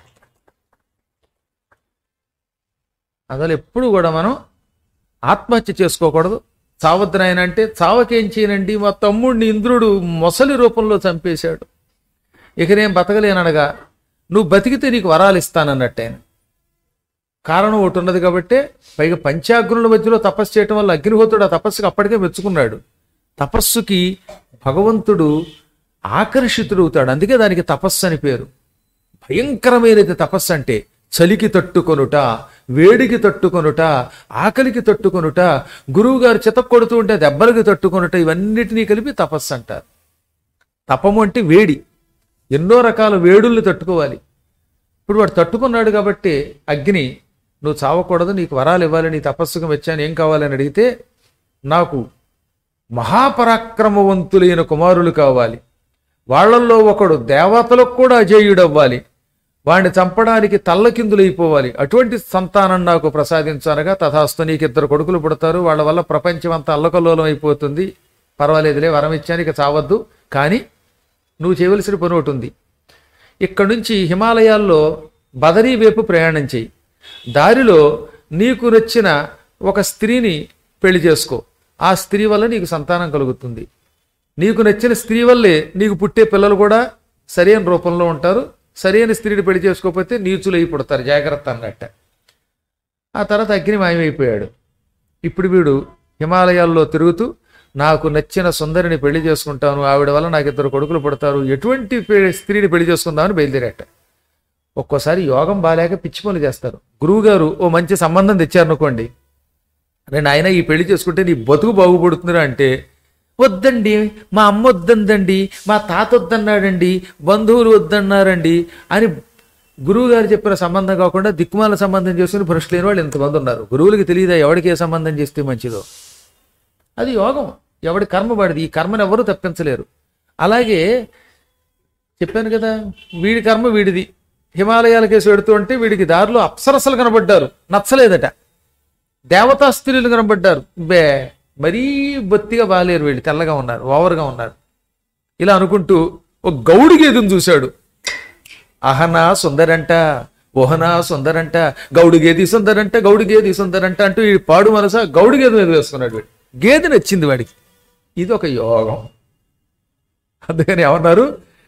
అందువల్ల ఎప్పుడు కూడా మనం ఆత్మహత్య చేసుకోకూడదు చావద్దునాయన అంటే చావకేం చేయనండి మా తమ్ముడిని ఇంద్రుడు మొసలి రూపంలో చంపేశాడు ఇక నేను బతకలేననగా నువ్వు బతికితే నీకు వరాలు ఇస్తానన్నట్టు ఆయన కారణం ఒకటి ఉన్నది కాబట్టి పైగా పంచాగ్నుల మధ్యలో తపస్సు చేయటం వల్ల అగ్నిహోత్రుడు ఆ తపస్సుకి అప్పటికే మెచ్చుకున్నాడు తపస్సుకి భగవంతుడు ఆకర్షితుడవుతాడు అందుకే దానికి తపస్సు అని పేరు భయంకరమైనది తపస్సు అంటే చలికి తట్టుకొనుట వేడికి తట్టుకొనుట ఆకలికి తట్టుకొనుట గురువు గారు చితక్ కొడుతూ ఉంటే దెబ్బలకి తట్టుకొనుట ఇవన్నిటినీ కలిపి తపస్సు అంటారు తపము అంటే వేడి ఎన్నో రకాల వేడుల్ని తట్టుకోవాలి ఇప్పుడు వాడు తట్టుకున్నాడు కాబట్టి అగ్ని నువ్వు చావకూడదు నీకు వరాలు ఇవ్వాలి నీ తపస్సుకు మెచ్చాను ఏం కావాలని అడిగితే నాకు మహాపరాక్రమవంతులైన కుమారులు కావాలి వాళ్ళల్లో ఒకడు దేవతలకు కూడా అజేయుడవ్వాలి వాడిని చంపడానికి తల్లకిందులైపోవాలి అటువంటి సంతానం నాకు ప్రసాదించనగా తథాస్తు నీకు ఇద్దరు కొడుకులు పుడతారు వాళ్ళ వల్ల ప్రపంచం అంతా అల్లకల్లోలం అయిపోతుంది పర్వాలేదులే వరం ఇచ్చానికి చావద్దు కానీ నువ్వు చేయవలసిన పని ఒకటి ఉంది ఇక్కడ నుంచి హిమాలయాల్లో బదరీ వైపు ప్రయాణం చేయి దారిలో నీకు నచ్చిన ఒక స్త్రీని పెళ్లి చేసుకో ఆ స్త్రీ వల్ల నీకు సంతానం కలుగుతుంది నీకు నచ్చిన స్త్రీ వల్లే నీకు పుట్టే పిల్లలు కూడా సరైన రూపంలో ఉంటారు సరైన స్త్రీని పెళ్లి చేసుకోకపోతే నీచులై పుడతారు జాగ్రత్త అన్నట్ట ఆ తర్వాత అగ్ని మాయమైపోయాడు ఇప్పుడు వీడు హిమాలయాల్లో తిరుగుతూ నాకు నచ్చిన సుందరిని పెళ్లి చేసుకుంటాను ఆవిడ వల్ల నాకు ఇద్దరు కొడుకులు పుడతారు ఎటువంటి పె- స్త్రీని పెళ్లి చేసుకుందామని బయలుదేరాట ఒక్కోసారి యోగం బాగాలేక పిచ్చి పనులు చేస్తారు గురువు గారు ఓ మంచి సంబంధం తెచ్చారనుకోండి నేను ఆయన ఈ పెళ్లి చేసుకుంటే నీ బతుకు బాగుపడుతుందిరా అంటే వద్దండి మా అమ్మ వద్దందండి మా తాత వద్దన్నాడండి బంధువులు వద్దన్నారండి అని గురువు గారు చెప్పిన సంబంధం కాకుండా దిక్కుమాల సంబంధం చేసుకుని భ్రష్టు లేని వాళ్ళు ఎంతమంది ఉన్నారు గురువులకి తెలియదా ఎవరికి ఏ సంబంధం చేస్తే మంచిదో అది యోగం ఎవడి కర్మ వాడిది ఈ కర్మను ఎవరు తప్పించలేరు అలాగే చెప్పాను కదా వీడి కర్మ వీడిది హిమాలయాల కేసు పెడుతూ ఉంటే వీడికి దారిలో అప్సరసలు కనబడ్డారు నచ్చలేదట దేవతా స్త్రీలు కనబడ్డారు బే మరీ బొత్తిగా బాలేరు వీళ్ళు తెల్లగా ఉన్నారు ఓవర్గా ఉన్నారు ఇలా అనుకుంటూ ఒక గౌడి గేదెను చూశాడు అహనా సుందరంట ఓహనా సుందరంట గౌడు గేది సుందరంట గౌడు గేది సుందరంట అంటూ ఈ పాడు మనస గౌడు గేదె మీద వేసుకున్నాడు వీడు గేదె నచ్చింది వాడికి ఇది ఒక యోగం అందుకని ఏమన్నారు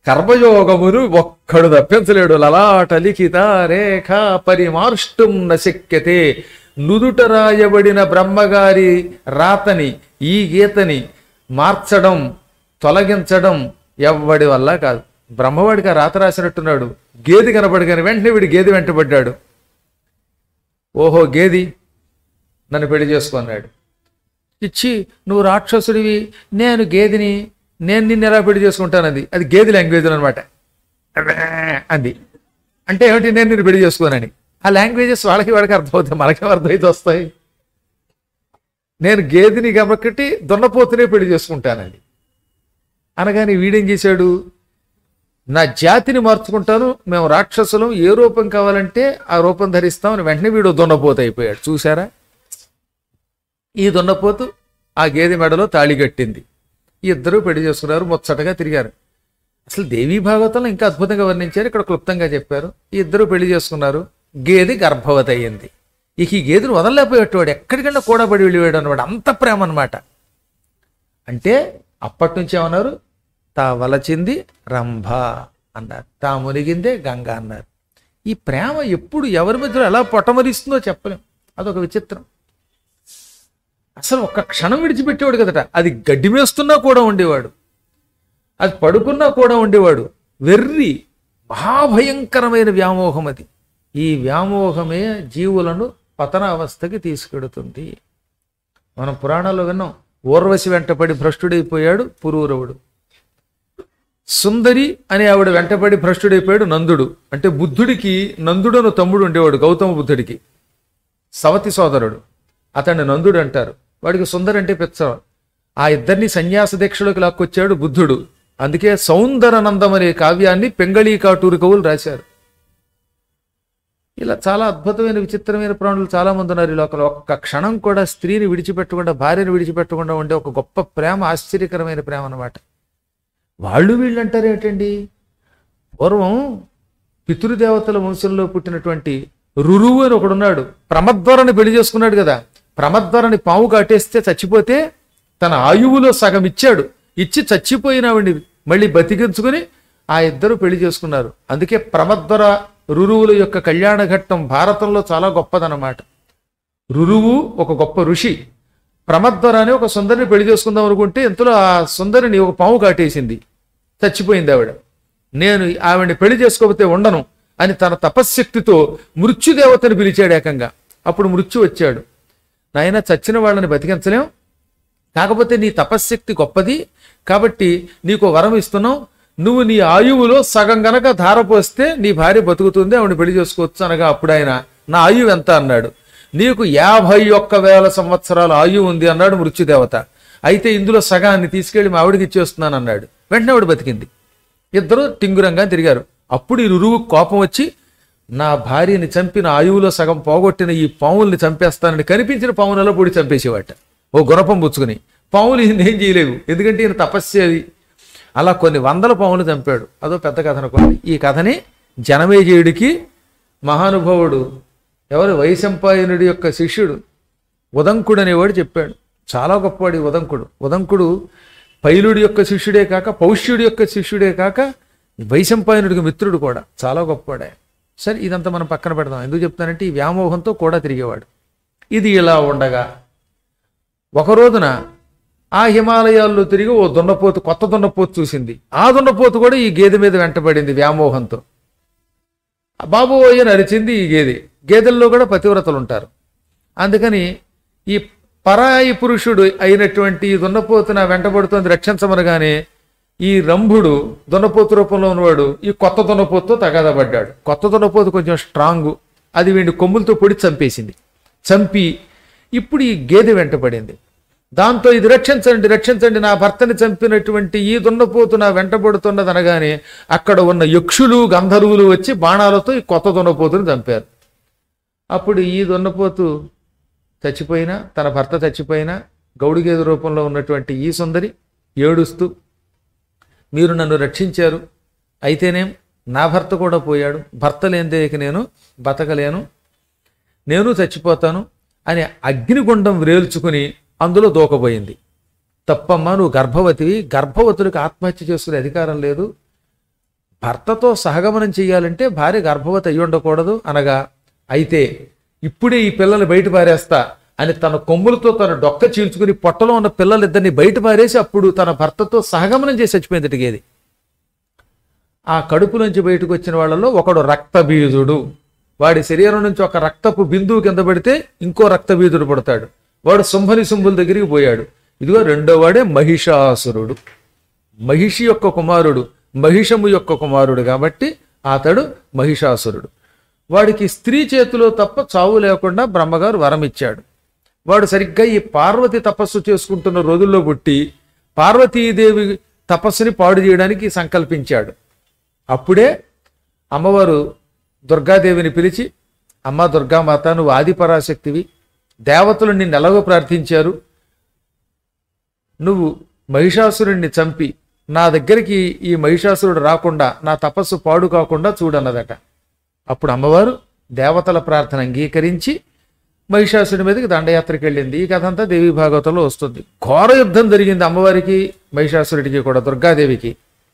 కర్మయోగమును ఒక్కడు తప్పించలేడు లలాట లిఖిత రేఖ పరిమార్ష్టం నశక్యతే నుదుట రాయబడిన బ్రహ్మగారి రాతని ఈ గీతని మార్చడం తొలగించడం ఎవ్వడి వల్ల కాదు బ్రహ్మవాడికి ఆ రాత రాసినట్టున్నాడు గేది కనబడి కానీ వెంటనే వీడి గేది వెంటబడ్డాడు ఓహో గేది నన్ను పెళ్లి చేసుకున్నాడు ఇచ్చి నువ్వు రాక్షసుడివి నేను గేదిని నేను నిన్ను ఎలా పెళ్లి చేసుకుంటానది అది గేది లాంగ్వేజ్ అనమాట అంది అంటే ఏమిటి నేను నిన్ను పెళ్లి చేసుకోనని ఆ లాంగ్వేజెస్ వాళ్ళకి వాళ్ళకి అర్థమవుతాయి మనకి అర్థమైతే వస్తాయి నేను గేదిని కాబట్టి దున్నపోతునే పెళ్లి చేసుకుంటానండి అనగానే వీడేం చేశాడు నా జాతిని మార్చుకుంటాను మేము రాక్షసులం ఏ రూపం కావాలంటే ఆ రూపం ధరిస్తామని వెంటనే వీడు దున్నపోతు అయిపోయాడు చూసారా ఈ దున్నపోతు ఆ గేదె మెడలో తాళి కట్టింది ఈ ఇద్దరు పెళ్లి చేసుకున్నారు ముచ్చటగా తిరిగారు అసలు దేవీ భాగవతంలో ఇంకా అద్భుతంగా వర్ణించారు ఇక్కడ క్లుప్తంగా చెప్పారు ఈ ఇద్దరు పెళ్లి చేసుకున్నారు గేదె గర్భవతి అయ్యింది ఇక ఈ గేదెను వదలలేకపోయేటవాడు ఎక్కడికైనా కూడా పడి వెళ్ళిపోయాడు అన్నవాడు అంత ప్రేమ అనమాట అంటే అప్పటి నుంచి ఏమన్నారు తా వలచింది రంభ అన్నారు తా మునిగిందే గంగ అన్నారు ఈ ప్రేమ ఎప్పుడు ఎవరి మధ్యలో ఎలా పొట్టమరిస్తుందో చెప్పలేం అదొక విచిత్రం అసలు ఒక్క క్షణం విడిచిపెట్టేవాడు కదట అది గడ్డి మేస్తున్నా కూడా ఉండేవాడు అది పడుకున్నా కూడా ఉండేవాడు వెర్రి మహాభయంకరమైన వ్యామోహం అది ఈ వ్యామోహమే జీవులను పతన అవస్థకి తీసుకెడుతుంది మనం పురాణాల్లో విన్నాం ఊర్వశి వెంటపడి భ్రష్టుడైపోయాడు పురూరవుడు సుందరి అనే ఆవిడ వెంటపడి భ్రష్టుడైపోయాడు నందుడు అంటే బుద్ధుడికి నందుడు అను తమ్ముడు ఉండేవాడు గౌతమ బుద్ధుడికి సవతి సోదరుడు అతన్ని నందుడు అంటారు వాడికి సుందరి అంటే పిచ్చ ఆ ఇద్దరిని సన్యాస దీక్షలోకి లాక్కొచ్చాడు బుద్ధుడు అందుకే సౌందరనందం అనే కావ్యాన్ని పెంగళీ కాటూరు కవులు రాశారు ఇలా చాలా అద్భుతమైన విచిత్రమైన ప్రాణులు చాలా మంది ఉన్నారు ఈ లోకంలో ఒక్క క్షణం కూడా స్త్రీని విడిచిపెట్టకుండా భార్యను విడిచిపెట్టకుండా ఉండే ఒక గొప్ప ప్రేమ ఆశ్చర్యకరమైన ప్రేమ అన్నమాట వాళ్ళు వీళ్ళు అంటారు ఏంటండి పూర్వం పితృదేవతల వంశంలో పుట్టినటువంటి రురువు అని ఒకడున్నాడు ప్రమద్వరని పెళ్లి చేసుకున్నాడు కదా ప్రమద్వరని పాము కాటేస్తే చచ్చిపోతే తన ఆయువులో సగం ఇచ్చాడు ఇచ్చి చచ్చిపోయిన ఆవిడ్ని మళ్ళీ బతికించుకుని ఆ ఇద్దరు పెళ్లి చేసుకున్నారు అందుకే ప్రమద్వర రురువుల యొక్క కళ్యాణ ఘట్టం భారతంలో చాలా గొప్పదన్నమాట రురువు ఒక గొప్ప ఋషి ప్రమద్వర అని ఒక సుందరిని పెళ్లి చేసుకుందాం అనుకుంటే ఇంతలో ఆ సుందరిని ఒక పాము కాటేసింది చచ్చిపోయింది ఆవిడ నేను ఆవిడని పెళ్లి చేసుకోకపోతే ఉండను అని తన తపశ్శక్తితో మృత్యుదేవతని పిలిచాడు ఏకంగా అప్పుడు మృత్యు వచ్చాడు నాయన చచ్చిన వాళ్ళని బతికించలేం కాకపోతే నీ తపశ్శక్తి గొప్పది కాబట్టి నీకు వరం ఇస్తున్నాం నువ్వు నీ ఆయువులో సగం గనక ధార పోస్తే నీ భార్య బతుకుతుంది ఆవిడ పెళ్లి చేసుకోవచ్చు అనగా అప్పుడు ఆయన నా ఆయువు ఎంత అన్నాడు నీకు యాభై ఒక్క వేల సంవత్సరాల ఆయువు ఉంది అన్నాడు మృత్యుదేవత అయితే ఇందులో సగాన్ని తీసుకెళ్లి మా ఆవిడకి ఇచ్చేస్తున్నాను అన్నాడు వెంటనే ఆవిడ బతికింది ఇద్దరు టింగురంగా తిరిగారు అప్పుడు ఈ రురువు కోపం వచ్చి నా భార్యని చంపిన ఆయువులో సగం పోగొట్టిన ఈ పావుల్ని చంపేస్తానని కనిపించిన పావులలో పొడి చంపేసేవాట ఓ గుణపం పుచ్చుకుని పావులు ఈయన ఏం చేయలేవు ఎందుకంటే ఈయన తపస్సేది అలా కొన్ని వందల పావులు చంపాడు అదో పెద్ద కథ అనుకోండి ఈ కథని జనమేజయుడికి మహానుభావుడు ఎవరు వైశంపాయనుడి యొక్క శిష్యుడు ఉదంకుడు అనేవాడు చెప్పాడు చాలా గొప్పవాడు ఈ ఉదంకుడు ఉదంకుడు పైలుడి యొక్క శిష్యుడే కాక పౌష్యుడి యొక్క శిష్యుడే కాక వైశంపాయనుడికి మిత్రుడు కూడా చాలా గొప్పవాడే సరే ఇదంతా మనం పక్కన పెడదాం ఎందుకు చెప్తానంటే ఈ వ్యామోహంతో కూడా తిరిగేవాడు ఇది ఇలా ఉండగా ఒక రోజున ఆ హిమాలయాల్లో తిరిగి ఓ దున్నపోతు కొత్త దున్నపోతు చూసింది ఆ దున్నపోతు కూడా ఈ గేదె మీద వెంటబడింది వ్యామోహంతో ఆ బాబోయ్ అని అరిచింది ఈ గేదె గేదెల్లో కూడా పతివ్రతలు ఉంటారు అందుకని ఈ పరాయి పురుషుడు అయినటువంటి ఈ దున్నపోతు నా వెంటబడుతోంది రక్షించమనగానే ఈ రంభుడు దున్నపోతు రూపంలో ఉన్నవాడు ఈ కొత్త దున్నపోతుతో తగాదపడ్డాడు కొత్త దున్నపోతు కొంచెం స్ట్రాంగ్ అది వీడిని కొమ్ములతో పొడి చంపేసింది చంపి ఇప్పుడు ఈ గేదె వెంటపడింది దాంతో ఇది రక్షించండి రక్షించండి నా భర్తని చంపినటువంటి ఈ దున్నపోతు నా వెంటబడుతున్నది అనగానే అక్కడ ఉన్న యక్షులు గంధర్వులు వచ్చి బాణాలతో ఈ కొత్త దున్నపోతుని చంపారు అప్పుడు ఈ దున్నపోతు చచ్చిపోయినా తన భర్త చచ్చిపోయినా గౌడిగేదు రూపంలో ఉన్నటువంటి ఈ సుందరి ఏడుస్తూ మీరు నన్ను రక్షించారు అయితేనేం నా భర్త కూడా పోయాడు భర్త లేనిదే ఇక నేను బతకలేను నేను చచ్చిపోతాను అని అగ్నిగుండం వ్రేల్చుకుని అందులో దూకబోయింది తప్పమ్మా నువ్వు గర్భవతివి గర్భవతులకు ఆత్మహత్య చేసుకునే అధికారం లేదు భర్తతో సహగమనం చేయాలంటే భార్య గర్భవతి అయి ఉండకూడదు అనగా అయితే ఇప్పుడే ఈ పిల్లలు బయట పారేస్తా అని తన కొమ్ములతో తన డొక్క చీల్చుకుని పొట్టలో ఉన్న పిల్లలిద్దరిని బయట పారేసి అప్పుడు తన భర్తతో సహగమనం చేసి చచ్చిపోయింది గేది ఆ కడుపు నుంచి బయటకు వచ్చిన వాళ్ళలో ఒకడు రక్తబీజుడు వాడి శరీరం నుంచి ఒక రక్తపు బిందువు కింద పడితే ఇంకో రక్తబీజుడు పడతాడు వాడు శుంభని శుంభుల దగ్గరికి పోయాడు ఇదిగో రెండో వాడే మహిషాసురుడు మహిషి యొక్క కుమారుడు మహిషము యొక్క కుమారుడు కాబట్టి అతడు మహిషాసురుడు వాడికి స్త్రీ చేతిలో తప్ప చావు లేకుండా బ్రహ్మగారు వరం ఇచ్చాడు వాడు సరిగ్గా ఈ పార్వతి తపస్సు చేసుకుంటున్న రోజుల్లో పుట్టి పార్వతీదేవి తపస్సుని పాడు చేయడానికి సంకల్పించాడు అప్పుడే అమ్మవారు దుర్గాదేవిని పిలిచి అమ్మ దుర్గామాత నువ్వు ఆదిపరాశక్తివి దేవతలు నిన్ను ఎలాగో ప్రార్థించారు నువ్వు మహిషాసురుణ్ణి చంపి నా దగ్గరికి ఈ మహిషాసురుడు రాకుండా నా తపస్సు పాడు కాకుండా చూడన్నదట అప్పుడు అమ్మవారు దేవతల ప్రార్థన అంగీకరించి మహిషాసుడి మీదకి దండయాత్రకి వెళ్ళింది ఈ కథ అంతా దేవి భాగవతంలో వస్తుంది ఘోర యుద్ధం జరిగింది అమ్మవారికి మహిషాసురుడికి కూడా దుర్గాదేవికి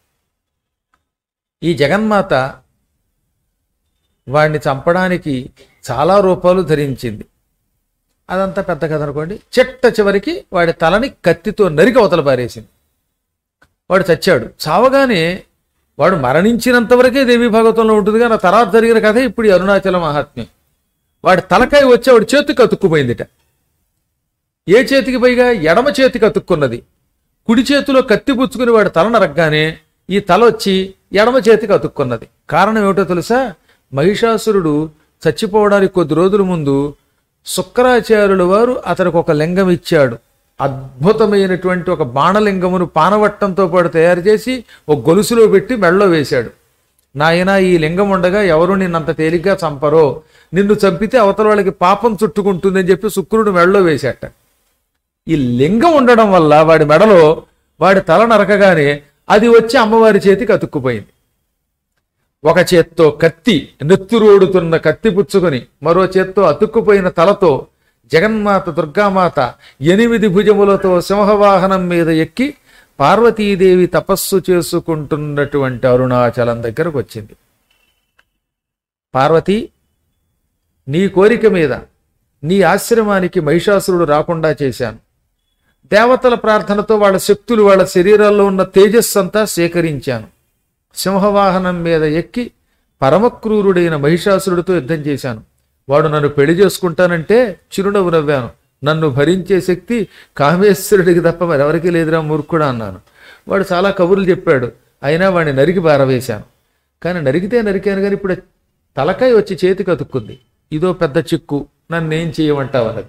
ఈ జగన్మాత వాడిని చంపడానికి చాలా రూపాలు ధరించింది అదంతా పెద్ద కథ అనుకోండి చిట్ట చివరికి వాడి తలని కత్తితో నరికి అవతల పారేసింది వాడు చచ్చాడు చావగానే వాడు మరణించినంత వరకే దేవి భాగవతంలో ఉంటుంది కానీ ఆ తర్వాత జరిగిన కథ ఇప్పుడు ఈ అరుణాచల మహాత్మ్యం వాడి తలకాయ వచ్చి వాడి చేతికి అతుక్కుపోయిందిట ఏ చేతికి పైగా ఎడమ చేతికి అతుక్కున్నది కుడి చేతిలో కత్తి పుచ్చుకుని వాడి తల నరగ్గానే ఈ తల వచ్చి ఎడమ చేతికి అతుక్కున్నది కారణం ఏమిటో తెలుసా మహిషాసురుడు చచ్చిపోవడానికి కొద్ది రోజుల ముందు శుక్రాచార్యుల వారు అతనికి ఒక లింగం ఇచ్చాడు అద్భుతమైనటువంటి ఒక బాణలింగమును పానవట్టంతో పాటు తయారు చేసి ఒక గొలుసులో పెట్టి మెడలో వేశాడు నాయన ఈ లింగం ఉండగా ఎవరు నిన్నంత తేలిగ్గా చంపరో నిన్ను చంపితే అవతల వాళ్ళకి పాపం చుట్టుకుంటుందని చెప్పి శుక్రుడు మెడలో వేశాట ఈ లింగం ఉండడం వల్ల వాడి మెడలో వాడి తల నరకగానే అది వచ్చి అమ్మవారి చేతికి అతుక్కుపోయింది ఒక చేత్తో కత్తి నెత్తురోడుతున్న కత్తి పుచ్చుకొని మరో చేత్తో అతుక్కుపోయిన తలతో జగన్మాత దుర్గామాత ఎనిమిది భుజములతో సింహవాహనం మీద ఎక్కి పార్వతీదేవి తపస్సు చేసుకుంటున్నటువంటి అరుణాచలం దగ్గరకు వచ్చింది పార్వతి నీ కోరిక మీద నీ ఆశ్రమానికి మహిషాసురుడు రాకుండా చేశాను దేవతల ప్రార్థనతో వాళ్ళ శక్తులు వాళ్ళ శరీరాల్లో ఉన్న తేజస్సు అంతా సేకరించాను సింహవాహనం మీద ఎక్కి పరమక్రూరుడైన మహిషాసురుడితో యుద్ధం చేశాను వాడు నన్ను పెళ్లి చేసుకుంటానంటే చిరునవ్వు నవ్వాను నన్ను భరించే శక్తి కామేశ్వరుడికి తప్ప మరెవరికి లేదురా మూర్ఖుడా అన్నాను వాడు చాలా కబుర్లు చెప్పాడు అయినా వాడిని నరికి బారవేశాను కానీ నరికితే నరికాను కానీ ఇప్పుడు తలకాయ వచ్చి చేతికి అతుక్కుంది ఇదో పెద్ద చిక్కు నన్నేం చేయమంటావు అన్నది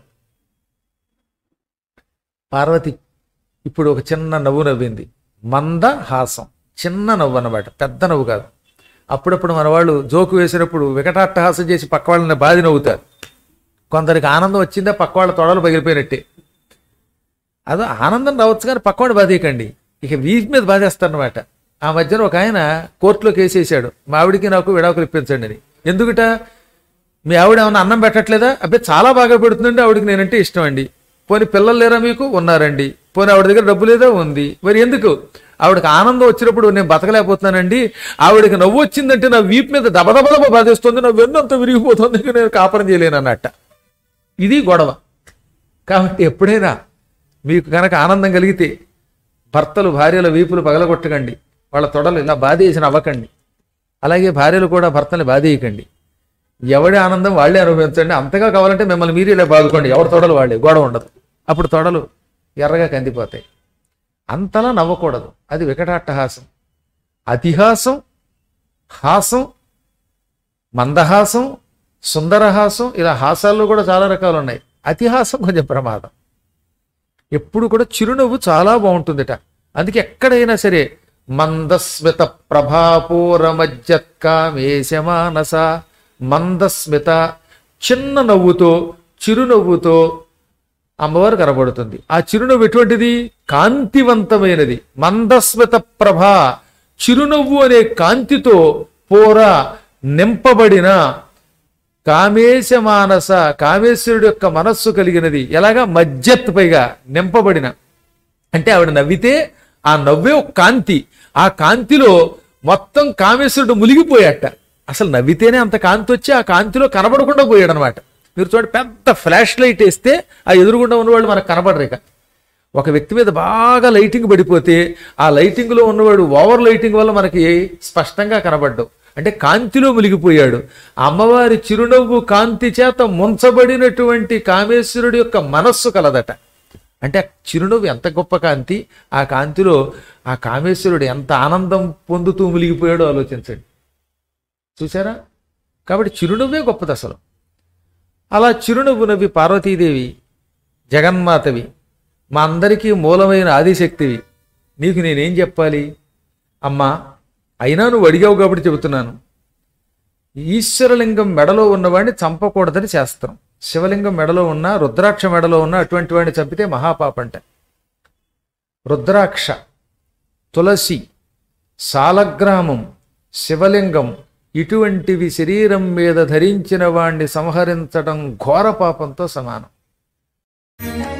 పార్వతి ఇప్పుడు ఒక చిన్న నవ్వు నవ్వింది మంద హాసం చిన్న నవ్వు అన్నమాట పెద్ద నవ్వు కాదు అప్పుడప్పుడు మన వాళ్ళు జోకు వేసినప్పుడు వికటాట్టహాసం చేసి పక్క వాళ్ళని బాధి నవ్వుతారు కొందరికి ఆనందం వచ్చిందా పక్క వాళ్ళ తొడలు పగిలిపోయినట్టే అదో ఆనందం రావచ్చు కానీ పక్కవాడు బాధేయకండి ఇక వీటి మీద బాధేస్తారనమాట ఆ మధ్యన ఒక ఆయన కోర్టులో కేసు వేసాడు మా ఆవిడికి నాకు విడాకులు ఇప్పించండి అని ఎందుకుట మీ ఆవిడ ఏమన్నా అన్నం పెట్టట్లేదా అబ్బాయి చాలా బాగా పెడుతుందండి ఆవిడకి నేనంటే ఇష్టం అండి పోనీ పిల్లలు లేరా మీకు ఉన్నారండి పోనీ ఆవిడ దగ్గర డబ్బు లేదా ఉంది మరి ఎందుకు ఆవిడకి ఆనందం వచ్చినప్పుడు నేను బతకలేకపోతున్నానండి ఆవిడకి నవ్వు వచ్చిందంటే నా వీపు మీద దబదబదబ బాధేస్తుంది నా వెన్నంత విరిగిపోతుంది ఇక నేను కాపురం చేయలేను అన్నట్ట ఇది గొడవ కాబట్టి ఎప్పుడైనా మీకు కనుక ఆనందం కలిగితే భర్తలు భార్యల వీపులు పగలగొట్టకండి వాళ్ళ తొడలు ఇలా బాధేసిన అవ్వకండి అలాగే భార్యలు కూడా భర్తని బాధేయకండి ఎవడి ఆనందం వాళ్ళే అనుభవించండి అంతగా కావాలంటే మిమ్మల్ని మీరే ఇలా బాదుకోండి ఎవరి తొడలు వాళ్ళే గొడవ ఉండదు అప్పుడు తొడలు ఎర్రగా కందిపోతాయి అంతలా నవ్వకూడదు అది వికటాట్టహాసం అతిహాసం హాసం మందహాసం సుందరహాసం ఇలా హాసాల్లో కూడా చాలా రకాలు ఉన్నాయి అతిహాసం కొంచెం ప్రమాదం ఎప్పుడు కూడా చిరునవ్వు చాలా బాగుంటుందిట అందుకే ఎక్కడైనా సరే మందస్మిత ప్రభాపూరమజ్జత్కామేశమానస మందస్మిత చిన్న నవ్వుతో చిరునవ్వుతో అమ్మవారు కనబడుతుంది ఆ చిరునవ్వు ఎటువంటిది కాంతివంతమైనది మందస్మిత ప్రభ చిరునవ్వు అనే కాంతితో పూర నింపబడిన కామేశ మానస కామేశ్వరుడు యొక్క మనస్సు కలిగినది ఎలాగా మజ్జత్ పైగా నింపబడిన అంటే ఆవిడ నవ్వితే ఆ నవ్వే ఒక కాంతి ఆ కాంతిలో మొత్తం కామేశ్వరుడు మునిగిపోయాట అసలు నవ్వితేనే అంత కాంతి వచ్చి ఆ కాంతిలో కనబడకుండా పోయాడు అనమాట మీరు చూడండి పెద్ద ఫ్లాష్ లైట్ వేస్తే ఆ ఎదురుగుండా ఉన్నవాళ్ళు మనకు కనబడరు ఇక ఒక వ్యక్తి మీద బాగా లైటింగ్ పడిపోతే ఆ లైటింగ్లో ఉన్నవాడు ఓవర్ లైటింగ్ వల్ల మనకి స్పష్టంగా కనబడ్డావు అంటే కాంతిలో మునిగిపోయాడు అమ్మవారి చిరునవ్వు కాంతి చేత ముంచబడినటువంటి కామేశ్వరుడి యొక్క మనస్సు కలదట అంటే ఆ చిరునవ్వు ఎంత గొప్ప కాంతి ఆ కాంతిలో ఆ కామేశ్వరుడు ఎంత ఆనందం పొందుతూ మునిగిపోయాడో ఆలోచించండి చూసారా కాబట్టి చిరునవ్వే గొప్పది అసలు అలా చిరునవ్వు నవ్వి పార్వతీదేవి జగన్మాతవి మా అందరికీ మూలమైన ఆదిశక్తివి నీకు నేనేం చెప్పాలి అమ్మా అయినా నువ్వు అడిగావు కాబట్టి చెబుతున్నాను ఈశ్వరలింగం మెడలో ఉన్నవాడిని చంపకూడదని శాస్త్రం శివలింగం మెడలో ఉన్న రుద్రాక్ష మెడలో ఉన్న అటువంటి వాడిని చంపితే మహాపాపంట రుద్రాక్ష తులసి సాలగ్రామం శివలింగం ఇటువంటివి శరీరం మీద ధరించిన వాణ్ణి సంహరించడం ఘోర పాపంతో సమానం